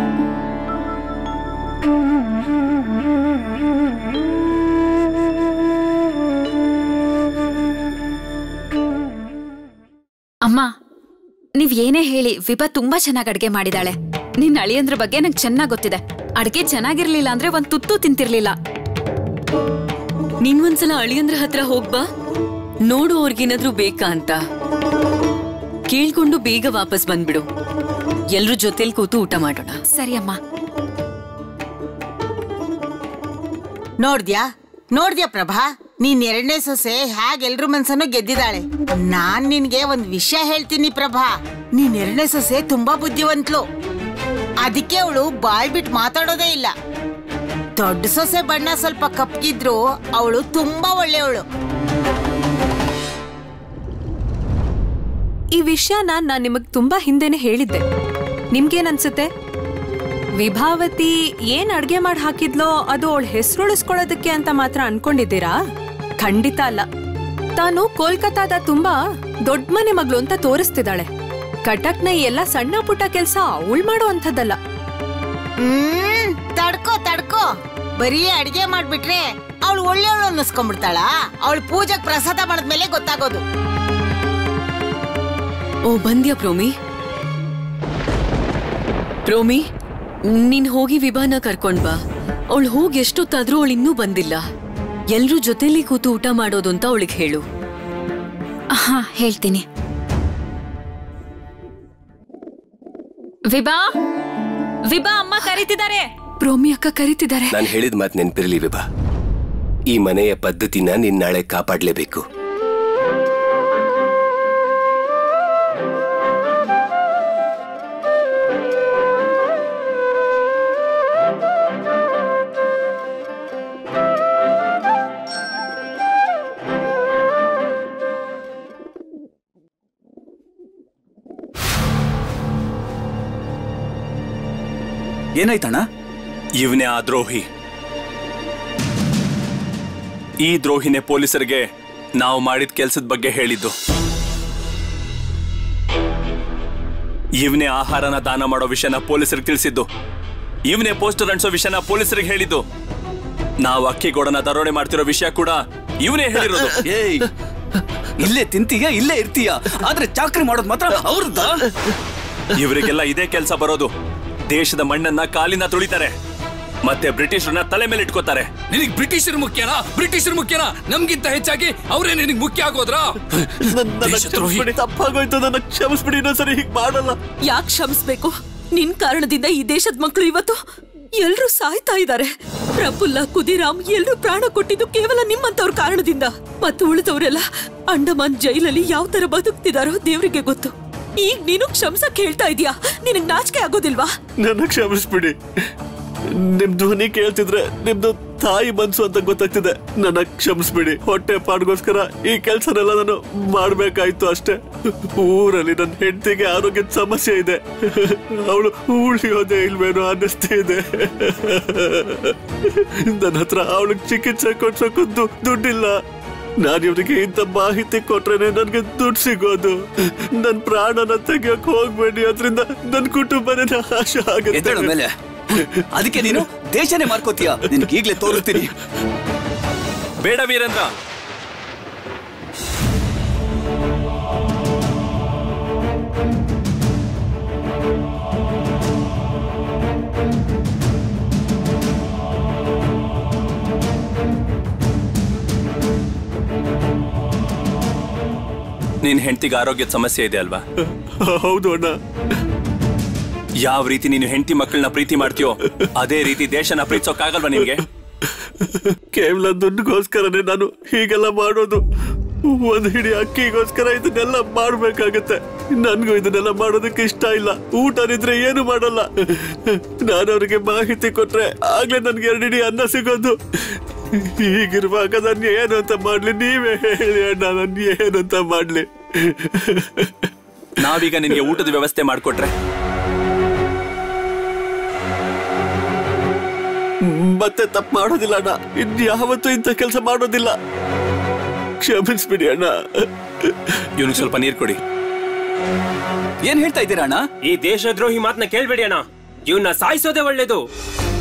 ಅಮ್ಮ ನೀವ್ ಏನೇ ಹೇಳಿ ವಿಭಾ ತುಂಬಾ ಚೆನ್ನಾಗಿ ಅಡ್ಗೆ ಮಾಡಿದಾಳೆ ನಿನ್ ಅಳಿಯಂದ್ರ ಬಗ್ಗೆ ನಂಗೆ ಚೆನ್ನಾಗ್ ಗೊತ್ತಿದೆ ಅಡ್ಗೆ ಚೆನ್ನಾಗಿರ್ಲಿಲ್ಲ ಅಂದ್ರೆ ಒಂದ್ ತುತ್ತು ತಿಂತಿರ್ಲಿಲ್ಲ ನೀನ್ ಒಂದ್ಸಲ ಅಳಿಯಂದ್ರ ಹತ್ರ ಹೋಗ್ಬಾ ನೋಡು ಅವ್ರಿಗೇನಾದ್ರೂ ಬೇಕಾ ಅಂತ ಕೇಳ್ಕೊಂಡು ಬೇಗ ವಾಪಸ್ ಬಂದ್ಬಿಡು ಎಲ್ರೂ ಜೊತೆಲ್ ಕೂತು ಊಟ ಮಾಡೋಣ ಸರಿ ಅಮ್ಮ ನೋಡ್ದ್ಯಾ ನೋಡ್ದ್ಯಾ ಪ್ರಭಾ ನೀನ್ ಎರಡನೇ ಸೊಸೆ ಹ್ಯಾಗ್ ಎಲ್ರ ಮನ್ಸನ್ನು ಗೆದ್ದಿದ್ದಾಳೆ ನಾನ್ ನಿನ್ಗೆ ಒಂದ್ ವಿಷಯ ಹೇಳ್ತೀನಿ ಪ್ರಭಾ ನೀನ್ ಎರಡನೇ ಸೊಸೆ ತುಂಬಾ ಬುದ್ಧಿವಂತ್ಲು ಅದಕ್ಕೆ ಅವಳು ಬಾಯ್ ಬಿಟ್ ಮಾತಾಡೋದೇ ಇಲ್ಲ ದೊಡ್ಡ ಸೊಸೆ ಬಣ್ಣ ಸ್ವಲ್ಪ ಕಪ್ಗಿದ್ರು ಅವಳು ತುಂಬಾ ಒಳ್ಳೆಯವಳು ಈ ವಿಷಯನ ನಾನ್ ನಿಮಗ್ ತುಂಬಾ ಹಿಂದೆನೆ ಹೇಳಿದ್ದೆ ನಿಮ್ಗೇನ್ ಅನ್ಸುತ್ತೆ ವಿಭಾವತಿ ಏನ್ ಅಡ್ಗೆ ಮಾಡಿ ಹಾಕಿದ್ಲೋ ಅದು ಅವಳ ಹೆಸರುಳಿಸ್ಕೊಳ್ಳೋದಕ್ಕೆ ಅಂತ ಮಾತ್ರ ಅನ್ಕೊಂಡಿದ್ದೀರಾ ಖಂಡಿತ ಅಲ್ಲ ತಾನು ಕೋಲ್ಕತಾದ ತುಂಬಾ ದೊಡ್ಡ ಮನೆ ಮಗಳು ಅಂತ ತೋರಿಸ್ತಿದ್ದಾಳೆ ಕಟಕ್ನ ಈ ಎಲ್ಲ ಸಣ್ಣ ಪುಟ್ಟ ಕೆಲ್ಸ ಅವಳು ಮಾಡೋ ಅಂಥದ್ದಲ್ಲ ಹ್ಮ್ ತಡ್ಕೋ ತಡ್ಕೋ ಬರೀ ಅಡ್ಗೆ ಮಾಡ್ಬಿಟ್ರೆ ಅವಳು ಒಳ್ಳೆಯವಳು ಅನ್ನಿಸ್ಕೊಂಡ್ಬಿಡ್ತಾಳ ಅವಳು ಪೂಜೆಗ್ ಪ್ರಸಾದ ಮಾಡಿದ್ಮೇಲೆ ಗೊತ್ತಾಗೋದು ಓ ಬಂದ್ಯಾ ಪ್ರೋಮಿ ಪ್ರೋಮಿ ನೀನ್ ಹೋಗಿ ವಿಭಾನ ಕರ್ಕೊಂಡ್ ಬಾ ಅವಳು ಹೋಗಿ ಎಷ್ಟೊತ್ತಾದ್ರೂ ಅವಳು ಇನ್ನೂ ಬಂದಿಲ್ಲ ಎಲ್ರೂ ಜೊತೆಲಿ ಕೂತು ಊಟ ಮಾಡೋದು ಅಂತ ಅವಳಿಗೆ ಹೇಳು ಹಾ ಹೇಳ್ತೀನಿ ವಿಭಾ ವಿಭಾ ಅಮ್ಮ ಕರೀತಿದ್ದಾರೆ ಪ್ರೋಮಿ ಅಕ್ಕ ಕರೀತಿದ್ದಾರೆ ನಾನು ಹೇಳಿದ ಮಾತು ನೆನ್ಪಿರ್ಲಿ ವಿಭಾ ಈ ಮನೆಯ ಪದ್ಧತಿನ ನೀನ್ ನಾಳೆ ಕಾಪಾಡ್ಲೇಬೇಕು ಏನಾಯ್ತಣ್ಣ ಇವನೇ ಆ ದ್ರೋಹಿ ಈ ದ್ರೋಹಿನೇ ಪೊಲೀಸರಿಗೆ ನಾವು ಮಾಡಿದ ಕೆಲ್ಸದ ಬಗ್ಗೆ ಹೇಳಿದ್ದು ಇವನೇ ಆಹಾರನ ದಾನ ಮಾಡೋ ವಿಷಯನ ಪೊಲೀಸರಿಗೆ ತಿಳಿಸಿದ್ದು ಇವನೇ ಪೋಸ್ಟರ್ ಅಂಟಿಸೋ ವಿಷಯನ ಪೊಲೀಸರಿಗೆ ಹೇಳಿದ್ದು ನಾವು ಅಕ್ಕಿಗೋಡನ ದರೋಡೆ ಮಾಡ್ತಿರೋ ವಿಷಯ ಕೂಡ ಇವನೇ ಹೇಳಿರೋದು ಏಯ್ ಇಲ್ಲೇ ತಿಂತೀಯ ಇಲ್ಲೇ ಇರ್ತೀಯ ಆದ್ರೆ ಚಾಕ್ರಿ ಮಾಡೋದು ಮಾತ್ರ ಅವ್ರದ್ದ ಇವರಿಗೆಲ್ಲ ಇದೇ ಕೆಲಸ ಬರೋದು ದೇಶದ ಮಣ್ಣನ್ನ ಕಾಲಿನ ತುಳಿತಾರೆ ಮತ್ತೆ ಬ್ರಿಟಿಷರನ್ನ ತಲೆ ಮೇಲೆ ಇಟ್ಕೋತಾರೆ ನಿನಗ್ ಬ್ರಿಟಿಷರ್ ಮುಖ್ಯನಾ ಬ್ರಿಟಿಷರ್ ಮುಖ್ಯನಾ ನಮ್ಗಿಂತ ಹೆಚ್ಚಾಗಿ ಅವರೇ ನಿನಗ್ ಮುಖ್ಯ ಆಗೋದ್ರಾ ದೇಶದ್ರೋಹಿ. ತಪ್ಪಾಗೋಯ್ತು ನನ್ನ ಕ್ಷಮಿಸ್ಬಿಡಿ ಇನ್ನೊಂದ್ಸರಿ ಹೀಗ್ ಮಾಡಲ್ಲ ಯಾಕೆ ಕ್ಷಮಿಸ್ಬೇಕು ನಿನ್ ಕಾರಣದಿಂದ ಈ ದೇಶದ ಮಕ್ಕಳು ಇವತ್ತು ಎಲ್ರೂ ಸಾಯ್ತಾ ಇದ್ದಾರೆ ಪ್ರಫುಲ್ಲ ಕುದಿರಾಮ್ ಎಲ್ರೂ ಪ್ರಾಣ ಕೊಟ್ಟಿದ್ದು ಕೇವಲ ನಿಮ್ಮಂತವ್ರ ಕಾರಣದಿಂದ ಮತ್ತು ಉಳಿದವರೆಲ್ಲ ಅಂಡಮಾನ್ ಜೈಲಲ್ಲಿ ಯಾವ ತರ ಬದುಕ್ತಿದಾರೋ ದೇವ್ರಿಗೆ ಗೊತ್ತು ಈಗ ನೀನು ಕ್ಷಮ್ಸಕ್ ಹೇಳ್ತಾ ಇದೀಯಾ ನಿನಗ್ ನಾಚಿಕೆ ಆಗೋದಿಲ್ವಾ ನನ್ನ ಕ್ಷಮಿಸ್ಬಿಡಿ ನಿಮ್ ಧ್ವನಿ ಕೇಳ್ತಿದ್ರೆ ನಿಮ್ದು ತಾಯಿ ಮನ್ಸು ಅಂತ ಗೊತ್ತಾಗ್ತಿದೆ ನನ್ನ ಕ್ಷಮಿಸ್ಬಿಡಿ ಹೊಟ್ಟೆ ಪಾಡ್ಗೋಸ್ಕರ ಈ ಕೆಲ್ಸನೆಲ್ಲ ನಾನು ಮಾಡ್ಬೇಕಾಯ್ತು ಅಷ್ಟೇ ಊರಲ್ಲಿ ನನ್ನ ಹೆಂಡತಿಗೆ ಆರೋಗ್ಯದ ಸಮಸ್ಯೆ ಇದೆ ಅವಳು ಉಳಿಯೋದೇ ಇಲ್ವೇನೋ ಅನ್ನಿಸ್ತಿದೆ ನನ್ನ ಹತ್ರ ಅವಳಿಗೆ ಚಿಕಿತ್ಸೆ ಕೊಡ್ಸೋಕ್ಕೂ ದು- ದುಡ್ಡಿಲ್ಲ ನಾನು ಇವ್ರಿಗೆ ಇಂಥ ಮಾಹಿತಿ ಕೊಟ್ರೇನೆ ನನ್ಗೆ ದುಡ್ಡು ಸಿಗೋದು ನನ್ ಪ್ರಾಣನ ತೆಗಿಯೋಕ್ ಹೋಗ್ಬೇಡಿ ಅದ್ರಿಂದ ನನ್ ಕುಟುಂಬನೇ ನಾಶ ಎದ್ದೇಳು ಆಗುತ್ತೆ ಮೇಲೆ ಅದಕ್ಕೆ ನೀನು ದೇಶನೇ ಮಾಡ್ಕೋತೀಯ ನಿನ್ಗೆ ಈಗ್ಲೇ ತೋರಿಸ್ತೀನಿ ಬೇಡ ವೀರೇಂದ್ರ ನಿನ್ ಹೆಂಡತಿಗೆ ಆರೋಗ್ಯದ ಸಮಸ್ಯೆ ಇದೆ ಅಲ್ವಾ ಹೌದು ಅಣ್ಣ ಯಾವ ರೀತಿ ನೀನು ಹೆಂಡತಿ ಮಕ್ಕಳನ್ನ ಪ್ರೀತಿ ಮಾಡ್ತೀಯೋ ಅದೇ ರೀತಿ ದೇಶನ ಪ್ರೀತಿಸೋಕ್ಕಾಗಲ್ವಾ ನಿನ್ಗೆ ಕೇವಲ ದುಡ್ಡುಗೋಸ್ಕರನೇ ನಾನು ಹೀಗೆಲ್ಲ ಮಾಡೋದು ಒಂದ್ ಹಿಡಿ ಅಕ್ಕಿಗೋಸ್ಕರ ಇದನ್ನೆಲ್ಲ ಮಾಡ್ಬೇಕಾಗತ್ತೆ ನನ್ಗೂ ಇದನ್ನೆಲ್ಲ ಮಾಡೋದಕ್ಕೆ ಇಷ್ಟ ಇಲ್ಲ ಊಟನಿದ್ರೆ ಏನು ಮಾಡಲ್ಲ ನಾನು ಅವ್ರಿಗೆ ಮಾಹಿತಿ ಕೊಟ್ರೆ ಆಗ್ಲೇ ನನ್ಗೆ ಎರಡು ಹಿಡಿ ಅನ್ನ ಸಿಗೋದು ಹೀಗಿರುವಾಗ ನಾನು ಏನು ಅಂತ ಮಾಡ್ಲಿ ನೀವೇ ಹೇಳಿ ಅಣ್ಣ ನಾನು ಏನು ಅಂತ ಮಾಡ್ಲಿ ನಾವೀಗ ನಿನ್ಗೆ ಊಟದ ವ್ಯವಸ್ಥೆ ಮಾಡ್ಕೊಟ್ರೆ ಮತ್ತೆ ತಪ್ಪು ಮಾಡೋದಿಲ್ಲ ಅಣ್ಣ ಇನ್ಯಾವತ್ತೂ ಇಂಥ ಕೆಲಸ ಮಾಡೋದಿಲ್ಲ ಕ್ಷಮಿಸ್ಬಿಡಿ ಅಣ್ಣ ಇವನಿಗೆ ಸ್ವಲ್ಪ ನೀರು ಕೊಡಿ ಏನ್ ಹೇಳ್ತಾ ಇದ್ದೀರಾ ಅಣ್ಣ ಈ ದೇಶದ್ರೋಹಿ ಮಾತನ್ನ ಕೇಳ್ಬೇಡಿ ಅಣ್ಣ ಇವನ್ನ ಸಾಯಿಸೋದೇ ಒಳ್ಳೇದು